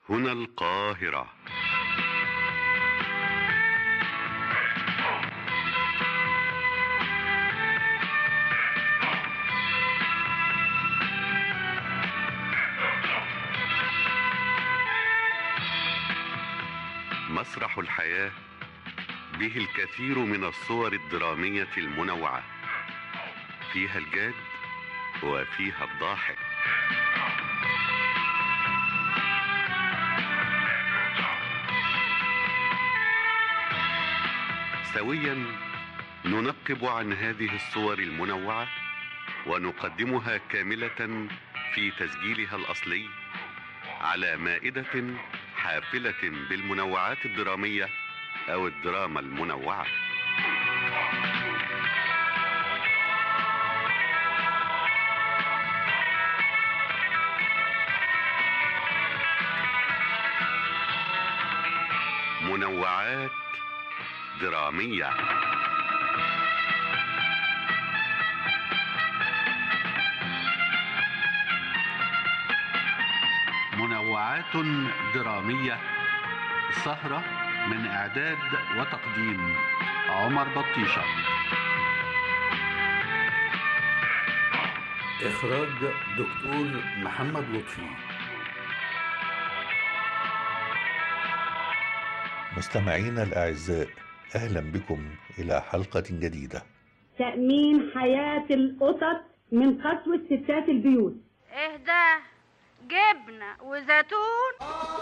هنا القاهرة مسرح الحياة به الكثير من الصور الدرامية المنوعة فيها الجاد وفيها الضاحك سويا ننقب عن هذه الصور المنوعة ونقدمها كاملة في تسجيلها الأصلي على مائدة حافلة بالمنوعات الدرامية أو الدراما المنوعة منوعات درامية منوعات درامية سهرة من إعداد وتقديم عمر بطيشة إخراج دكتور محمد لطفي مستمعينا الأعزاء أهلا بكم إلى حلقة جديدة تأمين حياة القطط من قسوة ستات البيوت اهدى جبنة وزيتون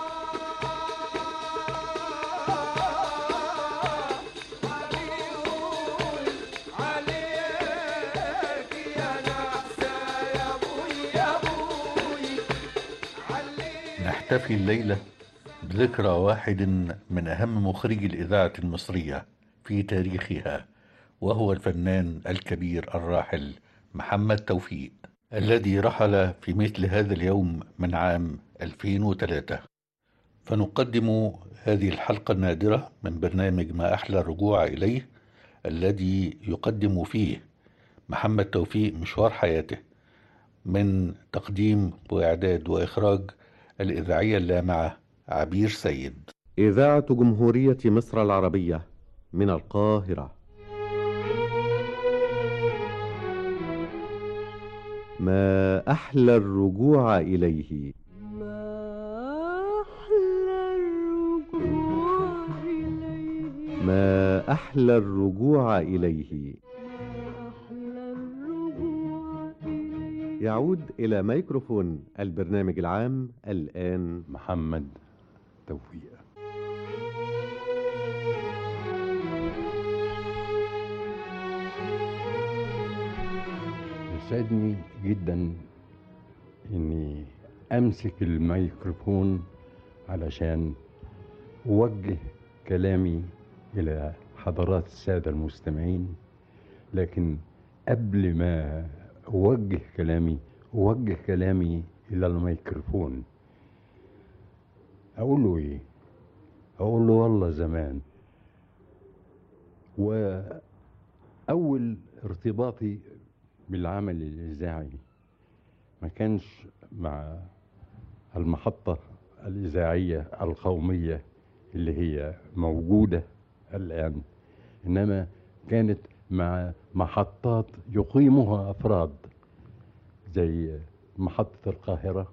نحتفي الليلة بذكرى واحد من أهم مخرجي الإذاعة المصرية في تاريخها وهو الفنان الكبير الراحل محمد توفيق الذي رحل في مثل هذا اليوم من عام 2003 فنقدم هذه الحلقة النادرة من برنامج ما أحلى الرجوع إليه الذي يقدم فيه محمد توفيق مشوار حياته من تقديم وإعداد وإخراج الإذاعية اللامعة عبير سيد إذاعة جمهورية مصر العربية من القاهرة ما أحلى الرجوع إليه ما أحلى الرجوع إليه يعود إلى ميكروفون البرنامج العام الآن محمد توفيق يسعدني جدا اني امسك الميكروفون علشان اوجه كلامي الى حضرات الساده المستمعين لكن قبل ما اوجه كلامي اوجه كلامي الى الميكروفون اقول له ايه اقول له والله زمان واول ارتباطي بالعمل الإذاعي ما كانش مع المحطة الإذاعية القومية اللي هي موجودة الآن إنما كانت مع محطات يقيمها أفراد زي محطة القاهرة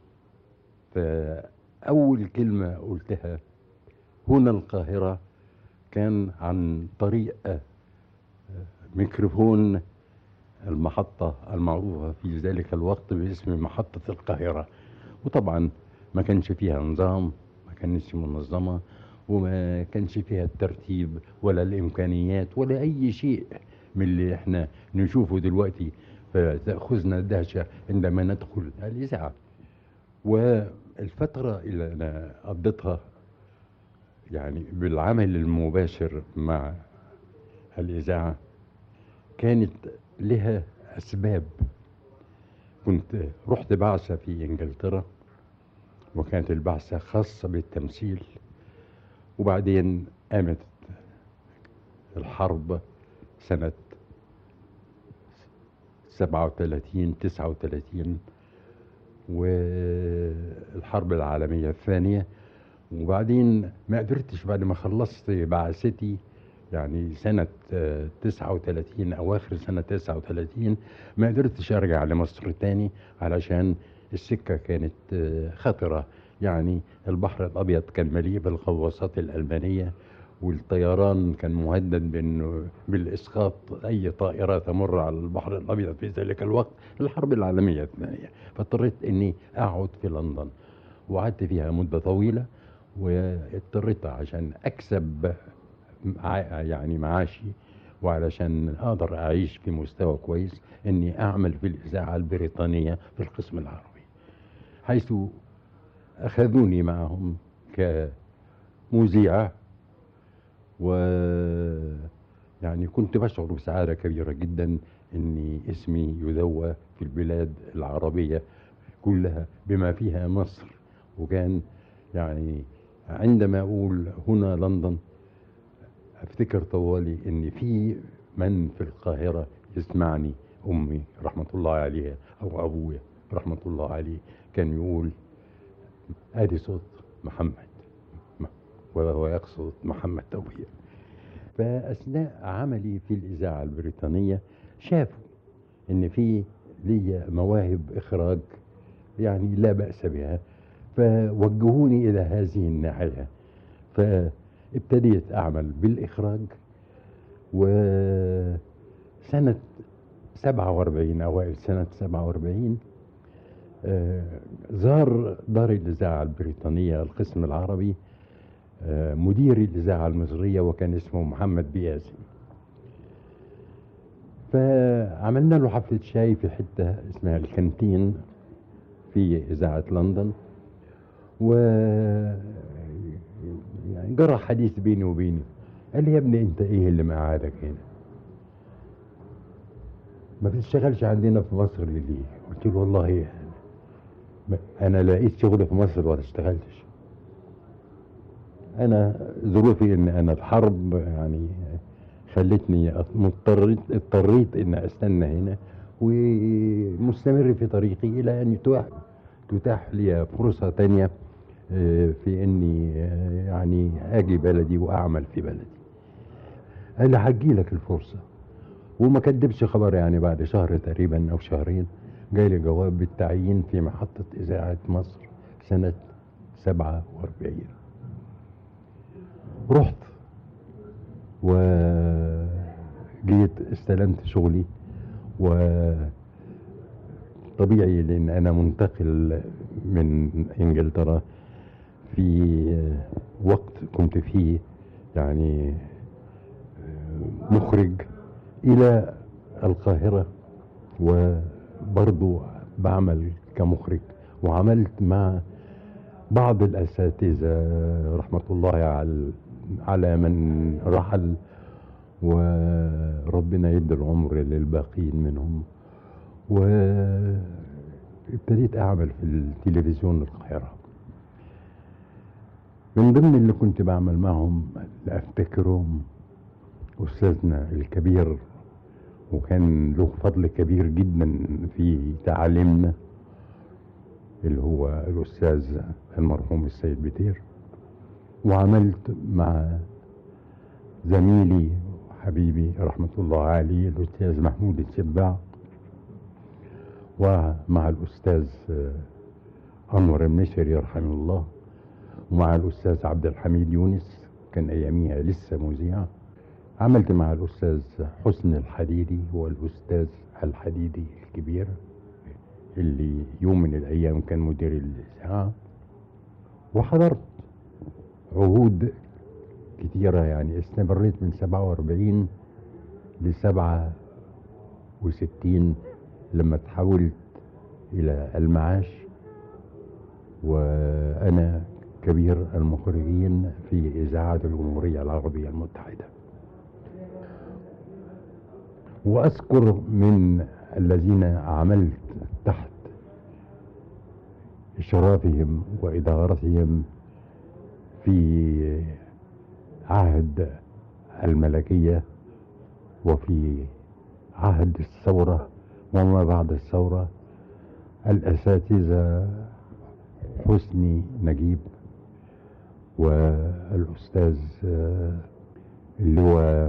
فأول كلمة قلتها هنا القاهرة كان عن طريق ميكروفون المحطة المعروفة في ذلك الوقت باسم محطة القاهرة وطبعا ما كانش فيها نظام ما كانتش منظمة وما كانش فيها الترتيب ولا الإمكانيات ولا أي شيء من اللي احنا نشوفه دلوقتي فتأخذنا الدهشة عندما ندخل الإذاعة والفترة اللي أنا قضيتها يعني بالعمل المباشر مع الإذاعة كانت لها أسباب كنت رحت بعثة في إنجلترا وكانت البعثة خاصة بالتمثيل وبعدين قامت الحرب سنة سبعة وثلاثين تسعة وثلاثين والحرب العالمية الثانية وبعدين ما قدرتش بعد ما خلصت بعثتي يعني سنة آه، 39 أواخر سنة 39 ما قدرتش أرجع لمصر تاني علشان السكة كانت آه، خطرة يعني البحر الأبيض كان مليء بالغواصات الألمانية والطيران كان مهدد بانه بالاسقاط اي طائره تمر على البحر الابيض في ذلك الوقت الحرب العالميه الثانيه فاضطريت اني اقعد في لندن وقعدت فيها مده طويله واضطريت عشان اكسب مع- يعني معاشي وعلشان اقدر اعيش في مستوى كويس اني اعمل في الاذاعه البريطانيه في القسم العربي حيث اخذوني معهم كمذيع و يعني كنت بشعر بسعادة كبيرة جدا اني اسمي يذوى في البلاد العربية كلها بما فيها مصر وكان يعني عندما اقول هنا لندن افتكر طوالي ان في من في القاهرة يسمعني امي رحمة الله عليها او ابويا رحمة الله عليه كان يقول ادي صوت محمد وهو يقصد محمد توفيق فأثناء عملي في الإذاعة البريطانية شافوا إن في لي مواهب إخراج يعني لا بأس بها فوجهوني إلى هذه الناحية فابتديت أعمل بالإخراج وسنة 47 أوائل سنة 47 آه، زار دار الإذاعة البريطانية القسم العربي آه، مدير الإذاعة المصرية وكان اسمه محمد بياسي فعملنا له حفلة شاي في حتة اسمها الكانتين في إذاعة لندن و يعني جرى حديث بيني وبينه قال لي يا ابني انت ايه اللي مقعدك هنا ما بتشتغلش عندنا في مصر ليه قلت له والله ما- انا لقيت شغل في مصر ولا اشتغلتش انا ظروفي ان انا الحرب يعني خلتني أط- مضطريت اضطريت ان استنى هنا ومستمر في طريقي الى ان يتاح تتاح لي فرصة تانية آه، في اني آه، يعني اجي بلدي واعمل في بلدي قال لي هجي لك الفرصة وما كدبش خبر يعني بعد شهر تقريبا او شهرين جاي لي جواب بالتعيين في محطة اذاعة مصر سنة 47 رحت وجيت استلمت شغلي وطبيعي لان انا منتقل من انجلترا في وقت كنت فيه يعني مخرج الى القاهرة وبرضو بعمل كمخرج وعملت مع بعض الأساتذة رحمة الله على على من رحل وربنا يدي العمر للباقين منهم وابتديت أعمل في التلفزيون القاهرة من ضمن اللي كنت بعمل معهم اللي أفتكرهم أستاذنا الكبير وكان له فضل كبير جدا في تعليمنا اللي هو الأستاذ المرحوم السيد بتير وعملت مع زميلي وحبيبي رحمة الله عليه الأستاذ محمود السباع ومع الأستاذ آه، أنور المشري يرحمه الله ومع الأستاذ عبد الحميد يونس كان أياميها لسه مذيع عملت مع الأستاذ حسن الحديدي والأستاذ الحديدي الكبير اللي يوم من الأيام كان مدير الإذاعة وحضرت عهود كتيرة يعني استمريت من سبعة وأربعين لسبعة وستين لما تحولت إلى المعاش وأنا كبير المخرجين في إذاعة الجمهورية العربية المتحدة وأذكر من الذين عملت تحت إشرافهم وإدارتهم في عهد الملكية وفي عهد الثورة وما بعد الثورة الأساتذة حسني نجيب والأستاذ آه، اللي هو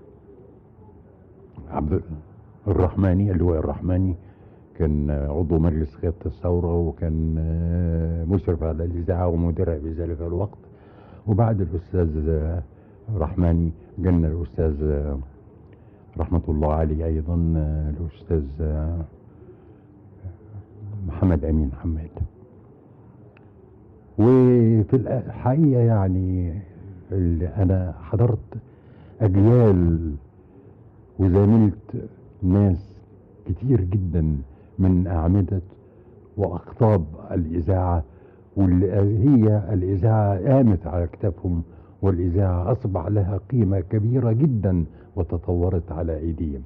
عبد الرحماني اللواء الرحماني كان عضو مجلس قيادة الثورة وكان آه، مشرف على الإذاعة ومديرها في ذلك الوقت وبعد الأستاذ آه، رحماني جانا الأستاذ آه، رحمة الله عليه أيضا آه، الأستاذ آه، محمد أمين حماد وفي الحقيقة يعني اللي أنا حضرت أجيال وزاملت ناس كتير جدا من أعمدة وأقطاب الإذاعة واللي هي الإذاعة قامت على كتافهم والإذاعة أصبح لها قيمة كبيرة جدا وتطورت على أيديهم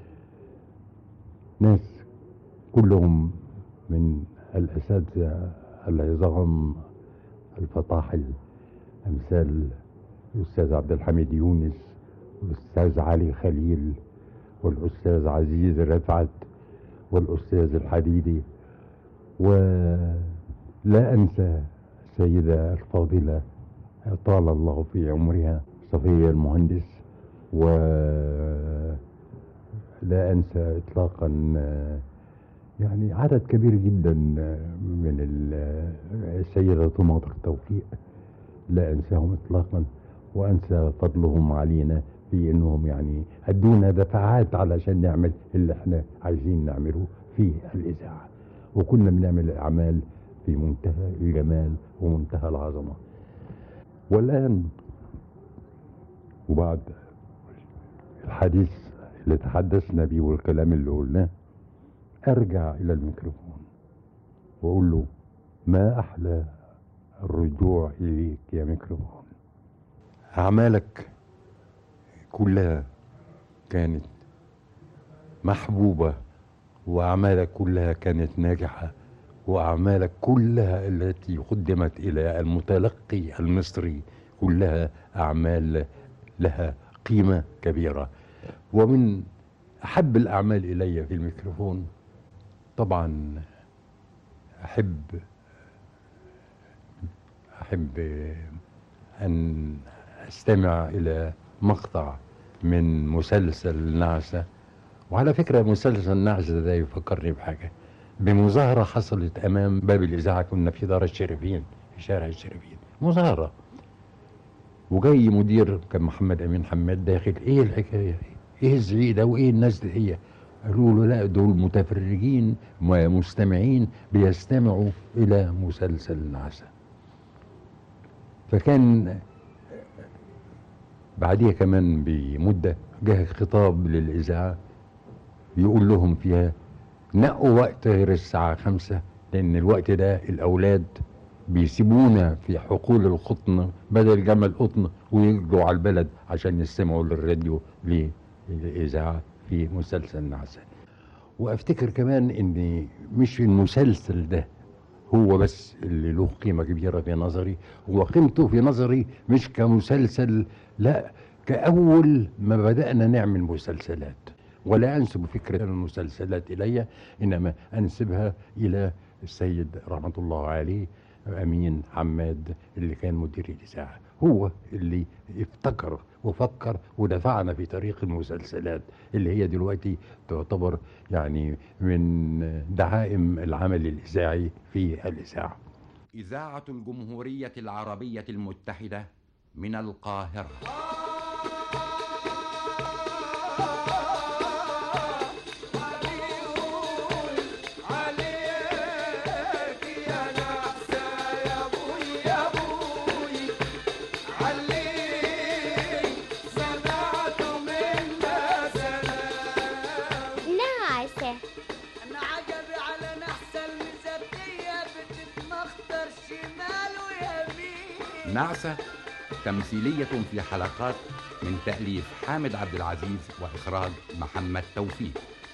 ناس كلهم من الأساتذة العظام الفطاحل أمثال الأستاذ عبد الحميد يونس والأستاذ علي خليل والأستاذ عزيز رفعت والأستاذ الحديدي ولا أنسى السيدة الفاضلة طال الله في عمرها صفية المهندس ولا أنسى إطلاقا يعني عدد كبير جدا من ال- السيدة مطر توفيق لا أنساهم إطلاقا وأنسى فضلهم علينا في إنهم يعني أدونا دفعات علشان نعمل اللي إحنا عايزين نعمله في الإذاعة وكنا بنعمل أعمال في منتهى الجمال ومنتهى العظمة والآن وبعد الحديث اللي تحدثنا بيه والكلام اللي قلناه ارجع الى الميكروفون واقول له ما احلى الرجوع اليك يا ميكروفون اعمالك كلها كانت محبوبه واعمالك كلها كانت ناجحه واعمالك كلها التي قدمت الى المتلقي المصري كلها اعمال لها قيمه كبيره ومن احب الاعمال الي في الميكروفون طبعا احب احب ان استمع الى مقطع من مسلسل نعسه وعلى فكره مسلسل نعسه ده يفكرني بحاجه بمظاهره حصلت امام باب الاذاعه كنا في دار الشريفين في شارع الشريفين مظاهره وجاي مدير كان محمد امين حماد داخل ايه الحكايه ايه الزعيق ده وايه الناس دي هي قالوا له لا دول متفرجين ومستمعين بيستمعوا الى مسلسل نعسه فكان بعديها كمان بمده جه خطاب للاذاعه يقول لهم فيها نقوا وقت غير الساعه خمسة لان الوقت ده الاولاد بيسيبونا في حقول القطن بدل جمل قطن ويجوا على البلد عشان يستمعوا للراديو للاذاعه في مسلسل نعسه وافتكر كمان ان مش المسلسل ده هو بس اللي له قيمه كبيره في نظري هو قيمته في نظري مش كمسلسل لا كاول ما بدانا نعمل مسلسلات ولا انسب فكره المسلسلات الي انما انسبها الى السيد رحمه الله عليه امين حماد اللي كان مدير الاذاعه هو اللي افتكر وفكر ودفعنا في طريق المسلسلات اللي هي دلوقتي تعتبر يعني من دعائم العمل الاذاعي في الاذاعه إذاعة الجمهورية العربية المتحدة من القاهرة نعسة انا عجبي على نحس المزبية بتتمخطر شمال ويمين نعسة تمثيلية في حلقات من تأليف حامد عبد العزيز وإخراج محمد توفيق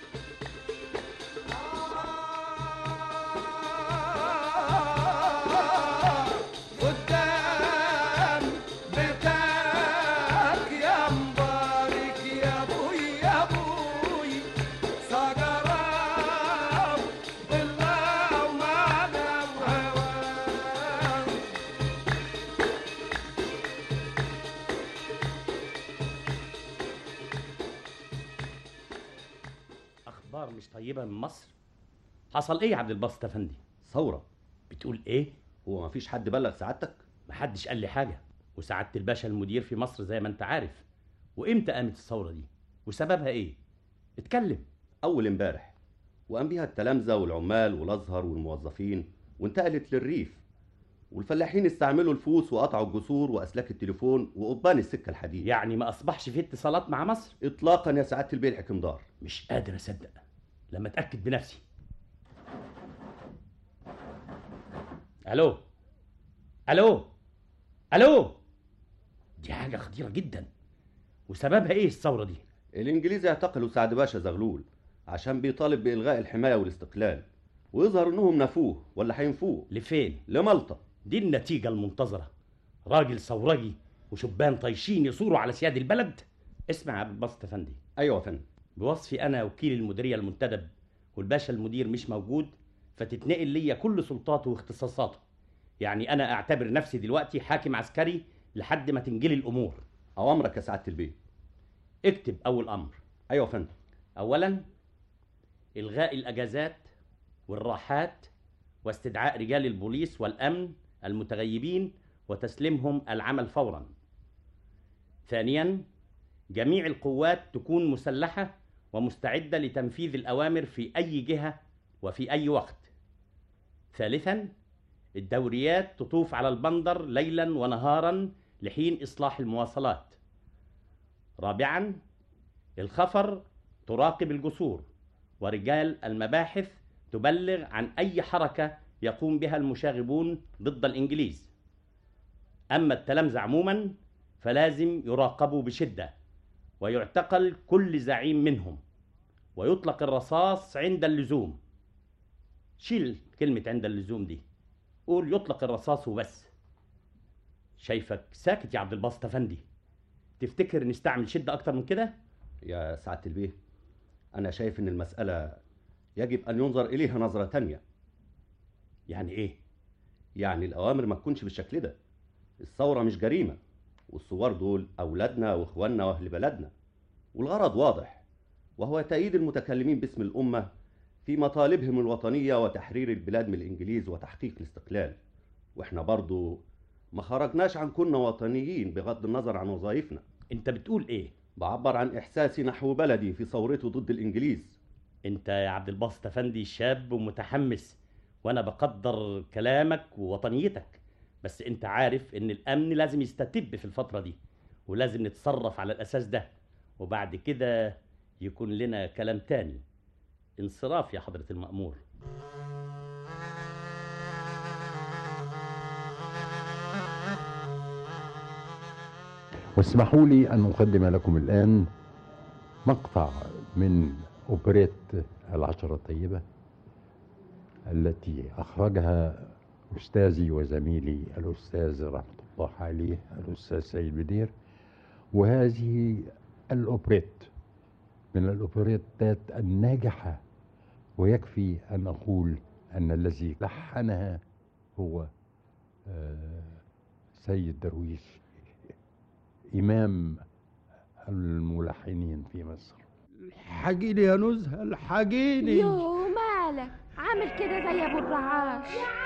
قدام بتاعك يا مبارك يا ابوي يا ابوي سقرام بالله مش طيبه من مصر حصل ايه يا عبد الباسط افندي ثورة بتقول ايه هو مفيش حد بلغ سعادتك محدش قال لي حاجه وسعاده الباشا المدير في مصر زي ما انت عارف وامتى قامت الثوره دي وسببها ايه اتكلم أول امبارح وقام بيها التلامذة والعمال والأزهر والموظفين وانتقلت للريف والفلاحين استعملوا الفوس وقطعوا الجسور وأسلاك التليفون وقضبان السكة الحديد يعني ما اصبحش في اتصالات مع مصر إطلاقا يا سعادة البيه الحكمدار مش قادر اصدق لما اتاكد بنفسي الو الو الو دي حاجه خطيره جدا وسببها ايه الثوره دي الإنجليز اعتقلوا سعد باشا زغلول عشان بيطالب بإلغاء الحماية والاستقلال ويظهر إنهم نفوه ولا هينفوه لفين لمالطا دي النتيجه المنتظره راجل ثورجي وشبان طايشين يصوروا على سياد البلد اسمع يا عبد الباسط افندي أيوة يا فندم بوصفي انا وكيل المديريه المنتدب والباشا المدير مش موجود فتتنقل ليا كل سلطاته واختصاصاته يعني انا اعتبر نفسي دلوقتي حاكم عسكري لحد ما تنجلي الامور أوامرك يا سعادة البيه اكتب اول امر أيوة يا فندم اولا الغاء الاجازات والراحات واستدعاء رجال البوليس والامن المتغيبين وتسليمهم العمل فورا ثانيا جميع القوات تكون مسلحه ومستعده لتنفيذ الاوامر في اي جهه وفي اي وقت ثالثا الدوريات تطوف على البندر ليلا ونهارا لحين اصلاح المواصلات رابعا الخفر تراقب الجسور ورجال المباحث تبلغ عن اي حركه يقوم بها المشاغبون ضد الانجليز اما التلامذه عموما فلازم يراقبوا بشده ويعتقل كل زعيم منهم ويطلق الرصاص عند اللزوم شيل كلمه عند اللزوم دي قول يطلق الرصاص وبس شايفك ساكت يا عبد الباسط افندي تفتكر نستعمل شده اكتر من كده يا سعادة البيه أنا شايف إن المسألة يجب أن ينظر إليها نظرة تانية يعني ايه يعني الأوامر ما تكونش بالشكل ده الثورة مش جريمة والثوار دول أولادنا وإخواننا وأهل بلدنا والغرض واضح وهو تأييد المتكلمين باسم الأمة في مطالبهم الوطنية وتحرير البلاد من الإنجليز وتحقيق الاستقلال وإحنا برضو ما خرجناش عن كنا وطنيين بغض النظر عن وظائفنا انت بتقول ايه بعبر عن إحساسي نحو بلدي في ثورته ضد الإنجليز انت يا عبد الباسط افندي شاب ومتحمس وانا بقدر كلامك ووطنيتك بس انت عارف ان الامن لازم يستتب في الفتره دي ولازم نتصرف على الاساس ده وبعد كده يكون لنا كلام تاني انصراف يا حضره المامور واسمحوا لي أن أقدم لكم الآن مقطع من أوبريت العشرة الطيبة التي أخرجها أستاذي وزميلي الأستاذ رحمة الله عليه الأستاذ سيد بدير وهذه الأوبريت من الأوبريتات الناجحة ويكفي أن أقول أن الذي لحنها هو آه، سيد درويش إمام الملحنين في مصر الحقيني يا نزهة الحقيني يو مالك عامل كده زي ابو الرعاش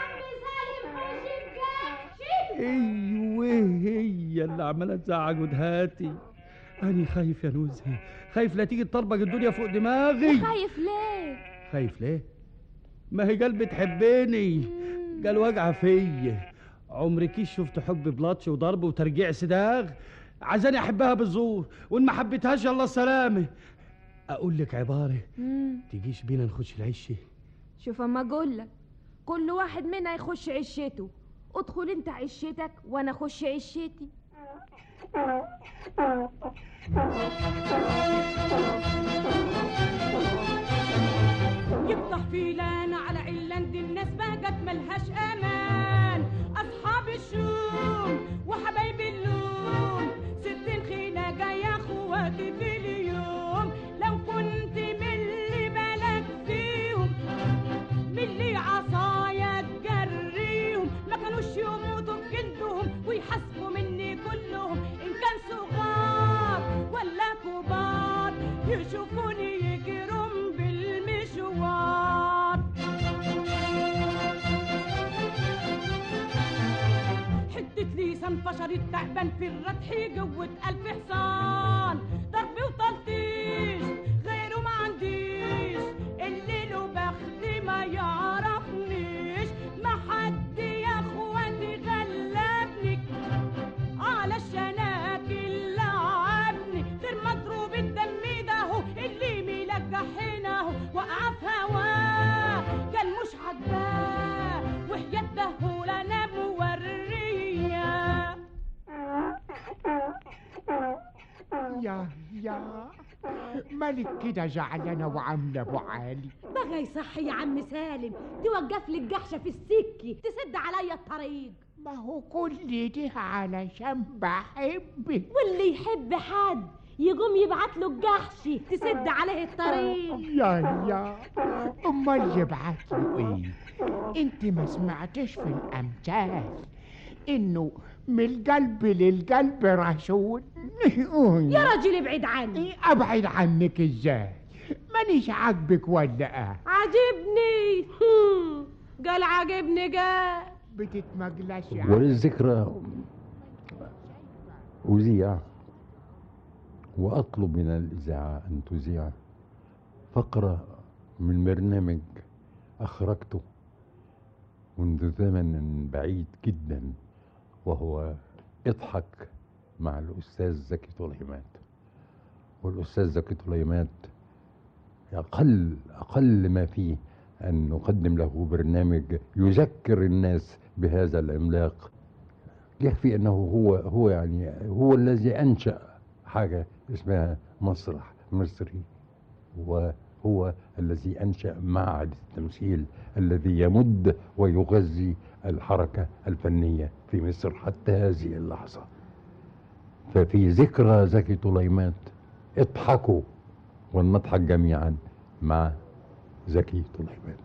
ايوه هي اللي عماله تزعج ودهاتي انا خايف يا نزهة خايف لا تيجي تطربق الدنيا فوق دماغي خايف ليه خايف ليه ما هي قلبي تحبني قال واجعه فيا عمركيش شفت حب بلطش وضرب وترجيع صداغ عايزاني احبها بالزور وان ما حبيتهاش الله السلامه اقول لك عباره مم. تجيش بينا نخش العشه شوف اما اقول لك كل واحد منا يخش عشته ادخل انت عشتك وانا اخش عشتي يفتح فيلان على علاند الناس بهجت ملهاش امان اصحاب الشوم وحبايب اللوم ستين خينا جايه اخواتي في اليوم لو كنت من اللي بالك فيهم من اللي عصايا تجريهم ما كانوش يموتوا بجلدهم ويحاسبوا مني كلهم ان كان صغار ولا كبار يشوفوني يجرم بالمش الفريسة انفشرت تعبان في الردح جوة ألف حصان ضرب وتلطيش غيره ما عنديش اللي له بخت ما يعرفنيش ما حد يا اخواتي غلبني على الشناكل لعبني غير مضروب الدم ده هو اللي ملجح هنا هو وقع في هواه كان مش عاجباه وحياة دهول انا موريه يا يا مالك كده زعلانة وعاملة أبو علي بغى يصح يا عم سالم توقف لي الجحشة في السكة تسد عليا الطريق ما هو كل ده علشان بحبك واللي يحب حد يقوم يبعت له الجحشة تسد عليه الطريق يا يا أمال يبعت له إيه أنت ما سمعتش في الأمثال إنه من القلب للقلب رسول يا راجل ابعد عني أبعد عنك إزاي مانيش عاجبك ولا إيه عجبني هم، قال عجبني قال بتتمجلش وللذكرى أذيع وأطلب من الإذاعة أن تذيع فقرة من برنامج أخرجته منذ زمن بعيد جدا وهو اضحك مع الأستاذ زكي طليمات والأستاذ زكي طليمات أقل أقل ما فيه أن نقدم له برنامج يذكر الناس بهذا العملاق يكفي أنه هو هو يعني هو الذي أنشأ حاجة اسمها مسرح مصري وهو الذي أنشأ معهد التمثيل الذي يمد ويغذي الحركة الفنية في مصر حتى هذه اللحظة ففي ذكرى زكي طليمات اضحكوا ولنضحك جميعا مع زكي طليمات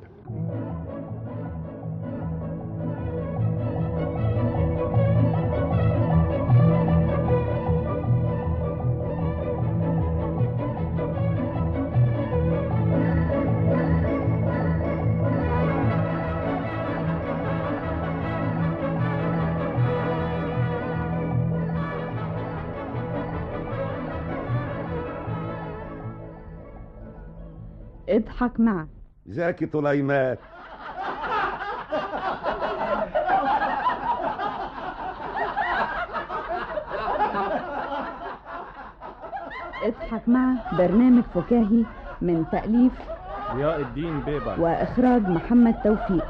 اضحك معه زكي طليمات اضحك معه برنامج فكاهي من تأليف ضياء الدين بيبر وإخراج محمد توفيق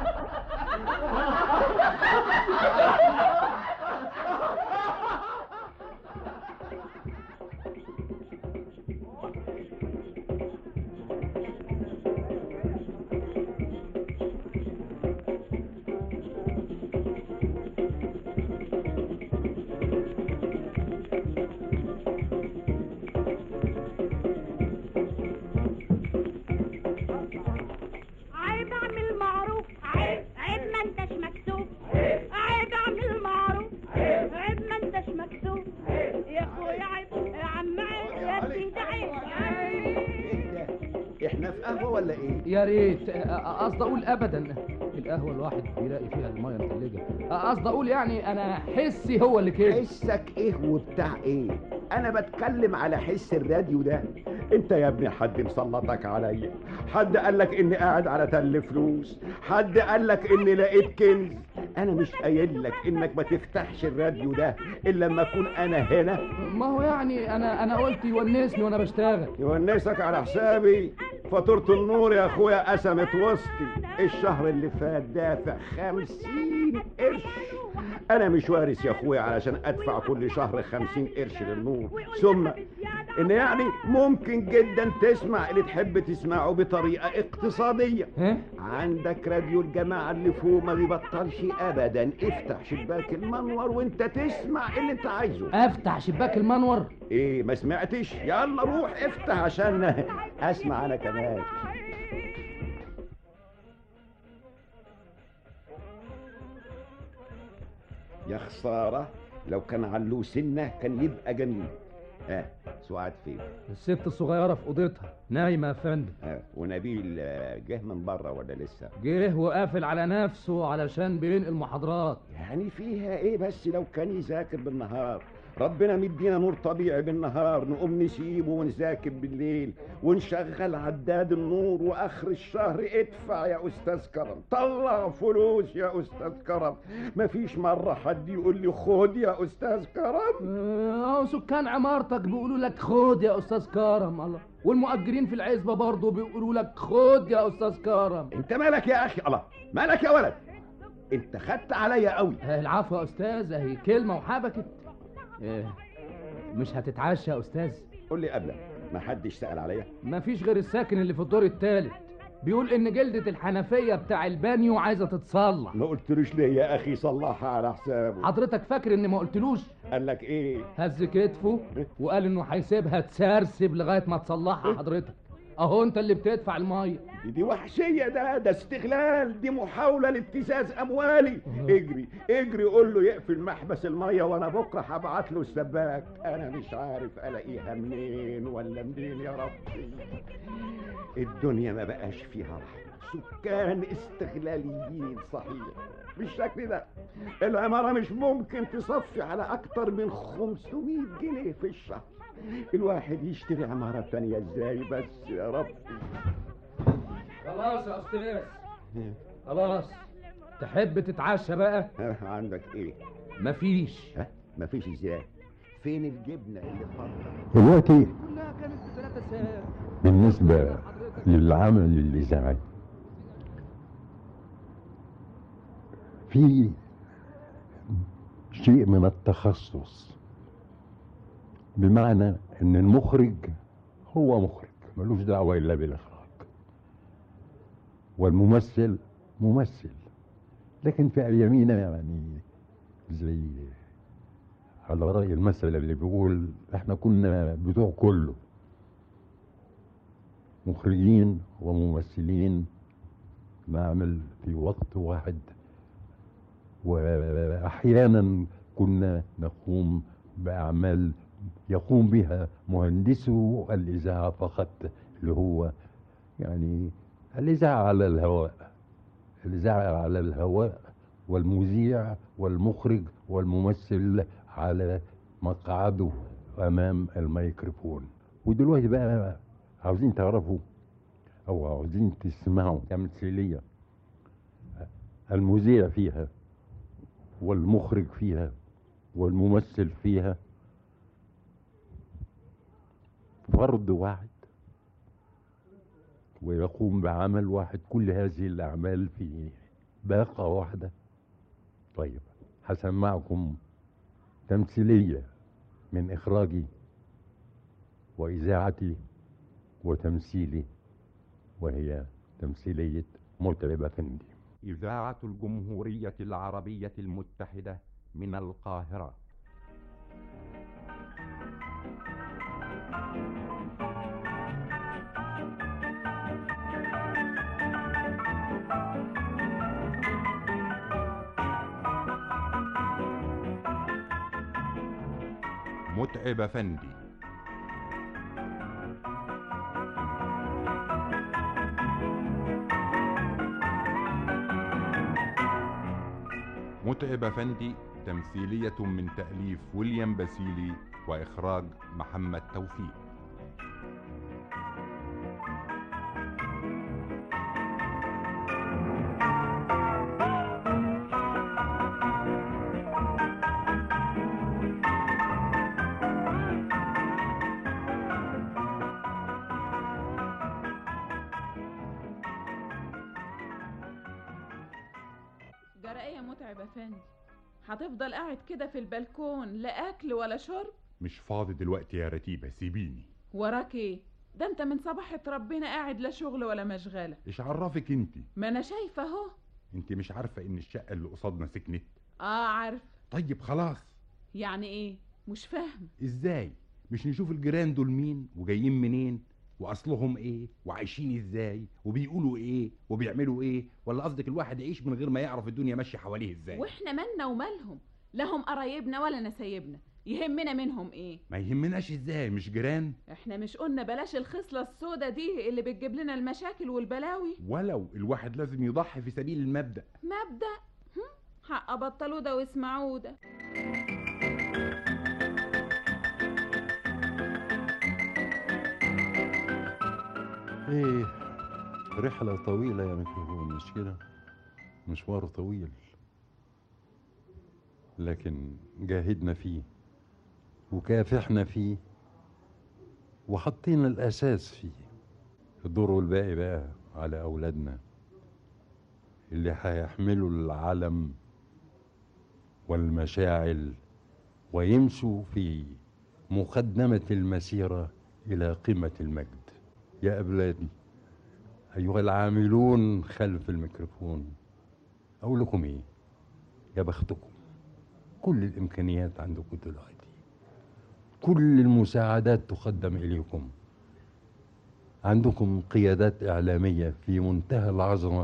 عيب اعمل معروف عيب عيب ما انتش مكسوف عيب اعمل معروف عيب ما انتش مكسوف يا اخويا عيب يا عم عيب يا سيدي عيب احنا في قهوه ولا ايه يا ريت قصدي اقول ابدا القهوه الواحد بيلاقي فيها الميه متلجه قصدي اقول يعني انا حسي هو اللي كده حسك ايه وبتاع ايه انا بتكلم على حس الراديو ده انت يا ابني حد مسلطك عليا حد قال لك اني قاعد على تل فلوس حد قال لك اني لقيت كنز انا مش قايل لك انك ما تفتحش الراديو ده الا لما اكون انا هنا ما هو يعني انا انا قلت يونسني وانا بشتغل يونسك على حسابي فاتورة النور يا اخويا قسمت وسطي الشهر اللي فات دافع خمسين قرش انا مش وارث يا اخويا علشان ادفع كل شهر خمسين قرش للنور ثم ان يعني ممكن جدا تسمع اللي تحب تسمعه بطريقة اقتصادية عندك راديو الجماعة اللي فوق ما بيبطلش ابدا افتح شباك المنور وانت تسمع اللي انت عايزه افتح شباك المنور ايه ما سمعتش يلا روح افتح عشان اسمع انا كمان يا خسارة لو كان علو سنة كان يبقى جميل ها سعاد فين الست الصغيرة في أوضتها نايمة يا فندم آه، ونبيل آه، جه من بره ولا لسه جه وقافل على نفسه علشان بينقل محاضرات يعني فيها ايه بس لو كان يذاكر بالنهار ربنا مدينا نور طبيعي بالنهار نقوم نسيبه ونذاكر بالليل ونشغل عداد النور واخر الشهر ادفع يا استاذ كرم طلع فلوس يا استاذ كرم مفيش مره حد يقول لي خد يا استاذ كرم اه سكان عمارتك بيقولوا لك خد يا استاذ كرم الله والمؤجرين في العزبة برضه بيقولوا لك خد يا استاذ كرم انت مالك يا اخي الله مالك يا ولد انت خدت عليا قوي العفو يا استاذ اهي كلمة وحبكت إيه، مش هتتعشى يا استاذ قول لي قبلك ما حدش سأل عليا مفيش غير الساكن اللي في الدور التالت بيقول ان جلدة الحنفية بتاع البانيو عايزة تتصلح ما قلتلوش ليه يا اخي صلحها على حسابه حضرتك فاكر اني ما قلتلوش قال لك ايه هز كتفه وقال انه هيسيبها تسرسب لغايه ما تصلحها حضرتك اهو انت اللي بتدفع الميه دي, دي وحشية ده ده استغلال دي محاولة لابتزاز أموالي اجري اجري قول له يقفل محبس المية وأنا بكرة هبعت له السباك أنا مش عارف ألاقيها منين ولا منين يا ربي الدنيا ما بقاش فيها رحمة سكان استغلاليين صحيح بالشكل ده العمارة مش ممكن تصفي على أكتر من 500 جنيه في الشهر الواحد يشتري عمارة تانية ازاي بس يا ربي خلاص يا استاذ خلاص تحب تتعشى بقى ها، عندك ايه مفيش ها مفيش ازاي فين الجبنة اللي فاضلة دلوقتي كلها كانت بثلاثة ساعات بالنسبة للعمل الإذاعي في شيء من التخصص بمعنى ان المخرج هو مخرج ملوش دعوة الا بالاخراج والممثل ممثل لكن في ايامينا يعني زي على رأي المثل اللي بيقول احنا كنا بتوع كله مخرجين وممثلين نعمل في وقت واحد واحيانا كنا نقوم باعمال يقوم بها مهندسو الاذاعه فقط اللي هو يعني الاذاعه على الهواء الاذاعه على الهواء والمذيع والمخرج والممثل على مقعده امام الميكروفون ودلوقتي بقى عاوزين تعرفوا او عاوزين تسمعوا تمثيليه المذيع فيها والمخرج فيها والممثل فيها فرد واحد ويقوم بعمل واحد كل هذه الأعمال في باقة واحدة طيب هسمعكم تمثيلية من إخراجي وإذاعتي وتمثيلي وهي تمثيلية متعب أفندي إذاعة الجمهورية العربية المتحدة من القاهرة متعب أفندي متعب أفندي تمثيلية من تأليف ويليام باسيلي وإخراج محمد توفيق جرأية متعب افندي هتفضل قاعد كده في البلكون لا اكل ولا شرب مش فاضي دلوقتي يا رتيبة سيبيني وراك ايه ده انت من صباحة ربنا قاعد لا شغل ولا مشغلة ايش عرفك انت ما انا شايفة اهو انت مش عارفة ان الشقة اللي قصادنا سكنت اه عارف طيب خلاص يعني ايه مش فاهم ازاي مش نشوف الجيران دول مين وجايين منين واصلهم ايه وعايشين ازاي وبيقولوا ايه وبيعملوا ايه ولا قصدك الواحد يعيش من غير ما يعرف الدنيا ماشيه حواليه ازاي واحنا مالنا ومالهم لا هم قرايبنا ولا نسايبنا يهمنا منهم ايه ما يهمناش ازاي مش جيران احنا مش قلنا بلاش الخصلة السودة دي اللي بتجيب لنا المشاكل والبلاوي ولو الواحد لازم يضحي في سبيل المبدأ مبدأ هم؟ حق بطلوا ده واسمعوا ده ايه رحلة طويلة يا ميكروفون مش كده مشوار طويل لكن جاهدنا فيه وكافحنا فيه وحطينا الأساس فيه الدور الباقي بقى على أولادنا اللي هيحملوا العلم والمشاعل ويمشوا في مقدمة المسيرة إلى قمة المجد يا أولادي أيها العاملون خلف الميكروفون أقول لكم إيه يا بختكم كل الإمكانيات عندكم دلوقتي كل المساعدات تقدم إليكم عندكم قيادات إعلامية في منتهى العظمة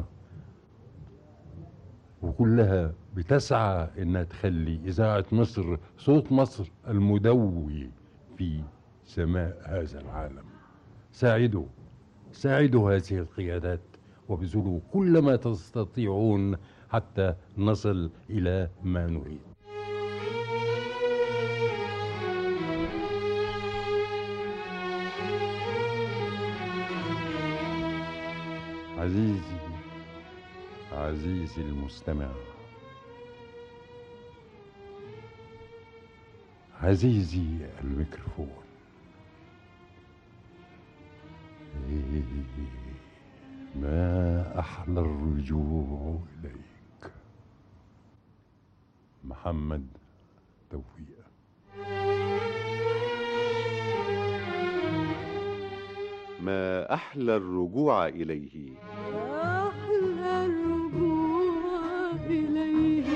وكلها بتسعى إنها تخلي إذاعة مصر صوت مصر المدوي في سماء هذا العالم ساعدوا ساعدوا هذه القيادات وابذلوا كل ما تستطيعون حتى نصل إلى ما نريد عزيزي عزيزي المستمع عزيزي الميكروفون إيه ما أحلى الرجوع إليك محمد توفيق ما أحلى الرجوع إليه أحلى الرجوع إليه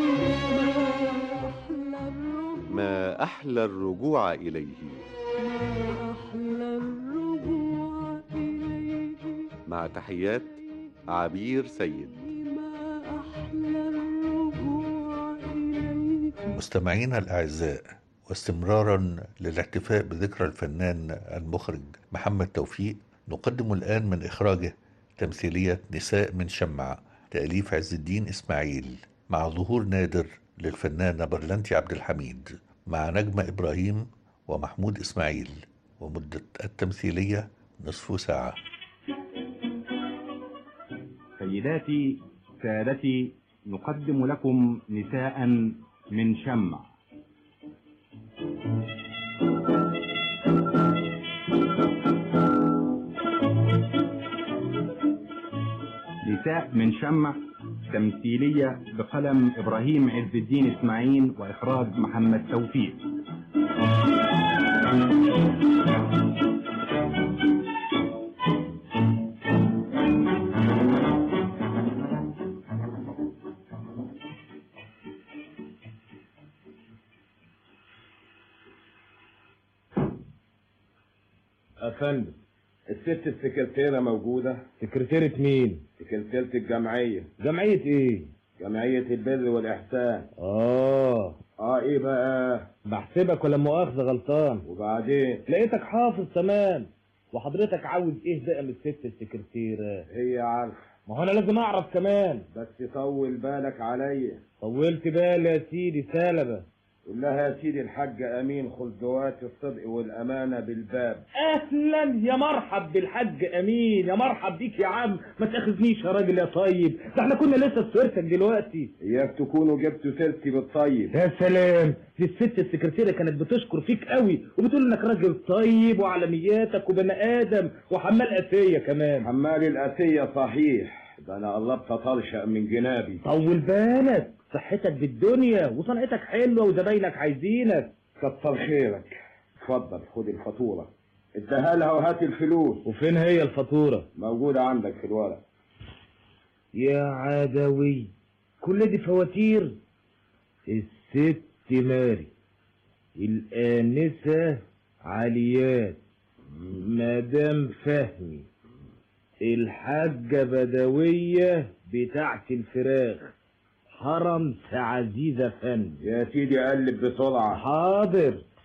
أحلى الرجوع ما أحلى الرجوع إليه أحلى الرجوع إليه مع تحيات عبير سيد أحلى الرجوع إليه مستمعينا الأعزاء واستمرارا للاحتفاء بذكرى الفنان المخرج محمد توفيق نقدم الآن من إخراجه تمثيلية نساء من شمع تأليف عز الدين إسماعيل مع ظهور نادر للفنانة برلنتي عبد الحميد مع نجمة إبراهيم ومحمود إسماعيل ومدة التمثيلية نصف ساعة سيداتي سادتي نقدم لكم نساء من شمع نساء من شمع تمثيلية بقلم إبراهيم عز الدين إسماعيل وإخراج محمد توفيق أفندم الست السكرتيرة موجودة سكرتيرة مين؟ سكرتيرة الجمعية جمعية ايه؟ جمعية البر والإحسان اه اه ايه بقى بحسبك ولا مؤاخذة غلطان وبعدين لقيتك حافظ تمام وحضرتك عاوز ايه بقى من الست السكرتيرة؟ هي عارفة ما هو انا لازم اعرف كمان بس طول بالك عليا طولت بالي يا سيدي سلبة قول لها يا سيدي الحاج امين خلدوات الصدق والامانه بالباب اهلا يا مرحب بالحاج امين يا مرحب بيك يا عم ما تاخذنيش يا راجل يا طيب ده احنا كنا لسه في سيرتك دلوقتي اياك تكونوا جبتوا سيرتي بالطيب يا سلام دي الست السكرتيرة كانت بتشكر فيك قوي وبتقول انك راجل طيب وعلمياتك وبني ادم وحمال اسية كمان حمال الاسيه صحيح ده انا قلبت طرشق من جنابي طول بالك صحتك بالدنيا وصنعتك حلوة وزباينك عايزينك كتر خيرك اتفضل خد الفاتوره اديها لها وهات الفلوس وفين هي الفاتورة موجوده عندك في الورق يا عدوي كل دي فواتير الست ماري الآنسة عليات مدام فهمي الحاجة بدوية بتاعت الفراخ حرم عزيزة فندم يا سيدي قلب بسرعه حاضر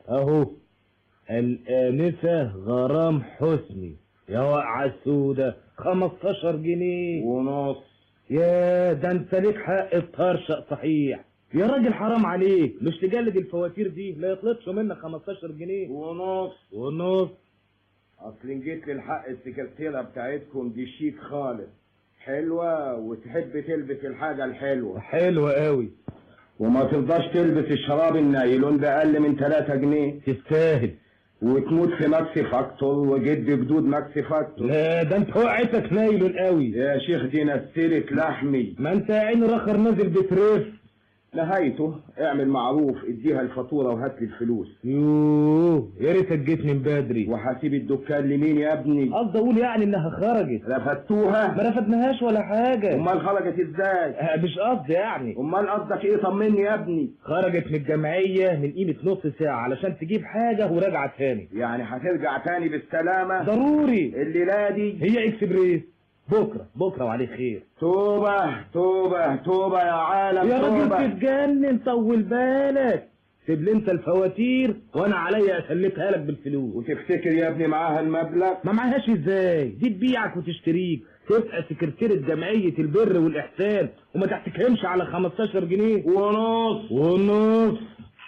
اهو الآنسة غرام حسني يا وقعة السودة 15 جنيه ونص يا ده انت ليك حق الطرشق صحيح يا راجل حرام عليك مش تجلد الفواتير دي لا يطلبش منك 15 جنيه ونص ونص اصل جيت للحق السكرتيرة بتاعتكم دي شيك خالص حلوة وتحب تلبس الحاجة الحلوة حلوة قوي وما ترضاش تلبس الشراب النايلون بأقل من 3 جنيه تستاهل وتموت في ماكسي فاكتور وجد جدود ماكسي فاكتور لا ده انت وقعتك نايلون قوي يا شيخ دي نسلة لحمي ما انت يا عيني رخر نازل بترف نهايته اعمل معروف اديها الفاتورة وهات لي الفلوس يوه يا ريتك جيت من بدري وهسيب الدكان لمين يا ابني قصدي اقول يعني انها خرجت رفدتوها ما رفدناهاش ولا حاجة امال خرجت ازاي آه، مش قصدي يعني امال قصدك ايه طمني يا ابني خرجت من الجمعية من قيمة نص ساعة علشان تجيب حاجة وراجعة تاني يعني هترجع تاني بالسلامة ضروري الليلة دي هي اكسبريس بكرة بكرة وعليه خير توبة توبة توبة يا عالم يا راجل توبة تتجنن طول بالك سيب لي انت الفواتير وانا عليا اسلكها لك بالفلوس وتفتكر يا ابني معاها المبلغ ما معهاش ازاي دي تبيعك وتشتريك تبقى سكرتيرة جمعية البر والإحسان وما تحتكمش على 15 جنيه ونص ونص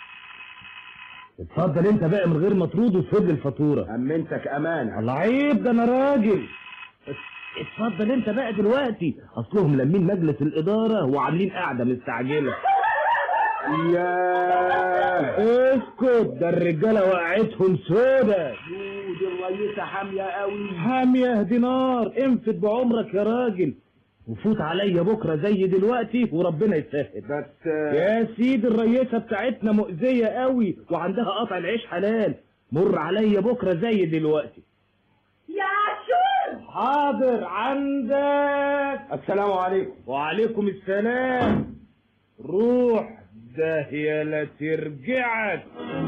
اتفضل انت بقى من غير ما ترود وتسد لي الفاتورة أمنتك أمانة الله عيب ده انا راجل اتفضل انت بقى دلوقتي اصلهم لمين مجلس الاداره وعاملين قاعده مستعجله ياه اسكت ده الرجاله وقعتهم سودا دي الرئيسة حامية قوي حاميه دينار انفد بعمرك يا راجل وفوت عليا بكره زي دلوقتي وربنا يسهل بس يا سيدي الرئيسه بتاعتنا مؤذيه قوي وعندها قطع العيش حلال مر عليا بكره زي دلوقتي يا عاشور حاضر عندك السلام عليكم وعليكم السلام روح داهية لا ترجعك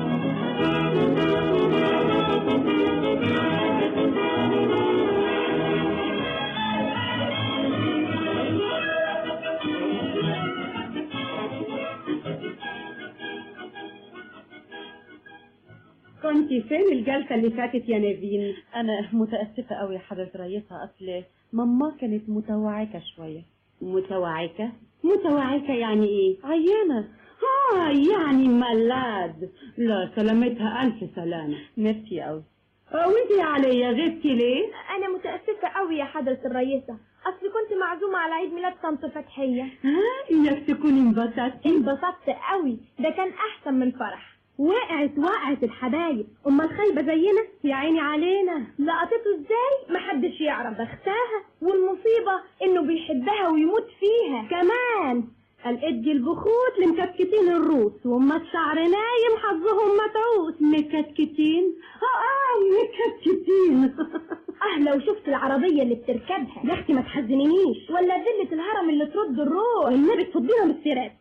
كنت فين الجلسة اللي فاتت يا نيفين؟ أنا متأسفة أوي يا حضرة رئيسة أصل ماما كانت متوعكة شوية متوعكة؟ متوعكة يعني ايه؟ عيانة اه يعني ملاد لا سلامتها ألف سلامة ميرسي أوي آه، وانت يا عليا غبتي ليه؟ انا متاسفه قوي يا حضره الرئيسه اصل كنت معزومه على عيد ميلاد طنط فتحيه ها اياك تكوني انبسطتي انبسطت قوي ده كان احسن من الفرح وقعت وقعت الحبايب امال خايبه زينا يا عيني علينا لقطته ازاي محدش يعرف بختها والمصيبه انه بيحبها ويموت فيها كمان قال ادي البخوت لمكتكتين الروس وما الشعر نايم حظهم متعوس مكتكتين اه اه مكتكتين اه لو شفت العربيه اللي بتركبها يا اختي ما تحزنينيش ولا فيلة الهرم اللي ترد الروح النبي تفضينا من السيرات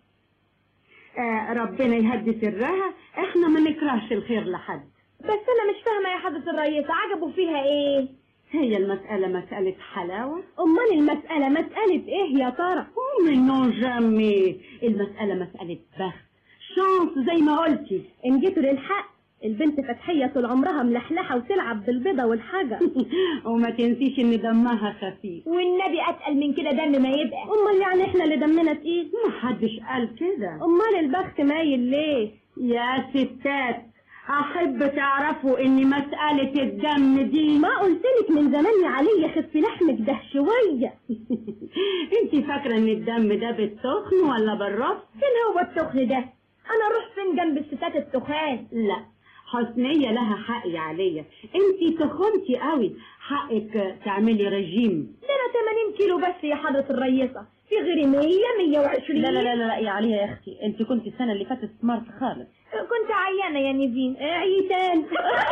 آه ربنا يهدي سرها احنا ما نكرهش الخير لحد بس انا مش فاهمه يا حضره الرئيس عجبوا فيها ايه هي المسألة مسألة حلاوة امال المسألة مسألة ايه يا ترى منو جامي المسألة مسألة بخت شانس زي ما قلتي ان جيتوا للحق البنت فتحية طول عمرها ملحلحة وتلعب بالبيضة والحجر وما تنسيش ان دمها خفيف والنبي اتقل من كده دم ما يبقى امال يعني احنا اللي دمنا تقيل محدش قال كده امال البخت مايل ليه يا ستات احب تعرفوا ان مسألة الدم دي ما قلتلك من زمان يا علي خف لحمك ده شوية انت فاكرة ان الدم ده بالتخن ولا بالرفض فين هو التخن ده انا اروح فين جنب الستات التخان لا حسنية لها حق يا عليا انت تخنتي قوي حقك تعملي رجيم ده انا 80 كيلو بس يا حضرة الرئيسة في غيري 100 120 لا لا لا لا يا عليا يا اختي انت كنت السنه اللي فاتت سمارت خالص كنت عيانة يا نيفين عيتان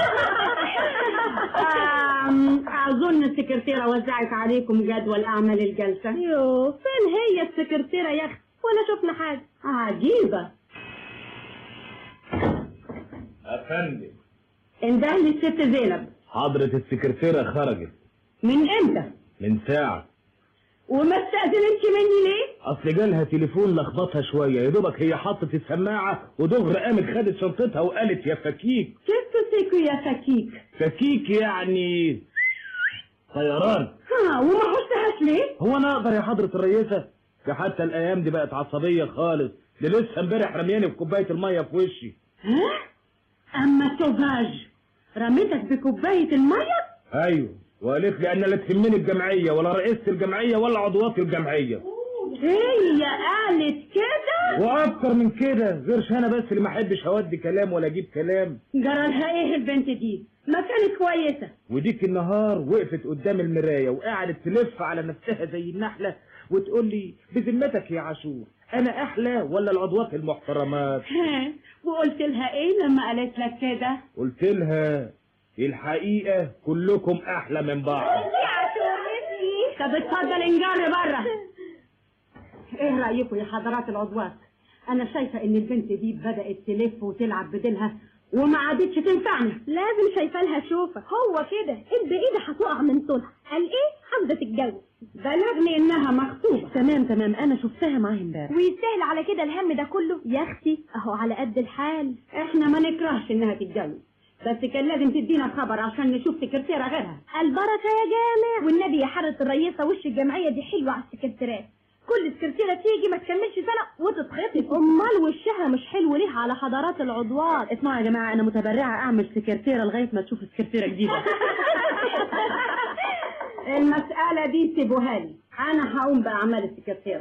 آم، اظن السكرتيرة وزعت عليكم جدول اعمال الجلسة يو فين هي السكرتيرة يا اختي ولا شفنا حاجة عجيبة افندم انده لي الست زينب حضرة السكرتيرة خرجت من امتى من ساعة وما استأذنتش مني ليه؟ اصل جالها تليفون لخبطها شويه يا دوبك هي حطت السماعه ودغري قامت خدت شنطتها وقالت يا فكيك كيف تسيكو يا فكيك؟ فكيك يعني طيران ها وما حشتهاش ليه؟ هو انا اقدر يا حضره الرئيسه ده حتى الايام دي بقت عصبيه خالص ده لسه امبارح رمياني بكوبايه الميه في وشي ها؟ أما سوفاج رميتك بكوباية المية؟ ايوه وقالت لي انا لا تهمني الجمعيه ولا رئيسه الجمعيه ولا عضوات الجمعيه هي قالت كده؟ واكتر من كده غيرش انا بس اللي ما احبش اودي كلام ولا اجيب كلام جرالها ايه البنت دي؟ ما كانت كويسة وديك النهار وقفت قدام المرايه وقعدت تلف على نفسها زي النحله وتقول لي بذمتك يا عاشور انا احلى ولا العضوات المحترمات ها، وقلت لها ايه لما قالت لك كده؟ قلت لها الحقيقه كلكم احلى من بعض طب اتفضل انجر بره ايه رأيكم يا حضرات العضوات؟ انا شايفة ان البنت دي بدأت تلف وتلعب بديلها وما عادتش تنفعنا لازم شايفه لها شوفه هو كده البعيده هتقع من طولها قال ايه عاوزه تتجوز بلغني انها مخطوبة تمام تمام انا شفتها معاه امبارح ويستاهل على كده الهم ده كله يا اختي اهو على قد الحال احنا ما نكرهش انها تتجوز بس كان لازم تدينا خبر عشان نشوف سكرتيرة غيرها البركه يا جامع والنبي يا حضره الرئيسه وش الجمعيه دي حلوه على السكرتيرات كل سكرتيره تيجي ما تكملش سنه وتتخطف امال وشها مش حلو ليه على حضرات العضوات اسمعوا يا جماعه انا متبرعه اعمل سكرتيره لغايه ما تشوف سكرتيره جديده المسألة دي سيبوها لي انا هقوم باعمال السكرتيرة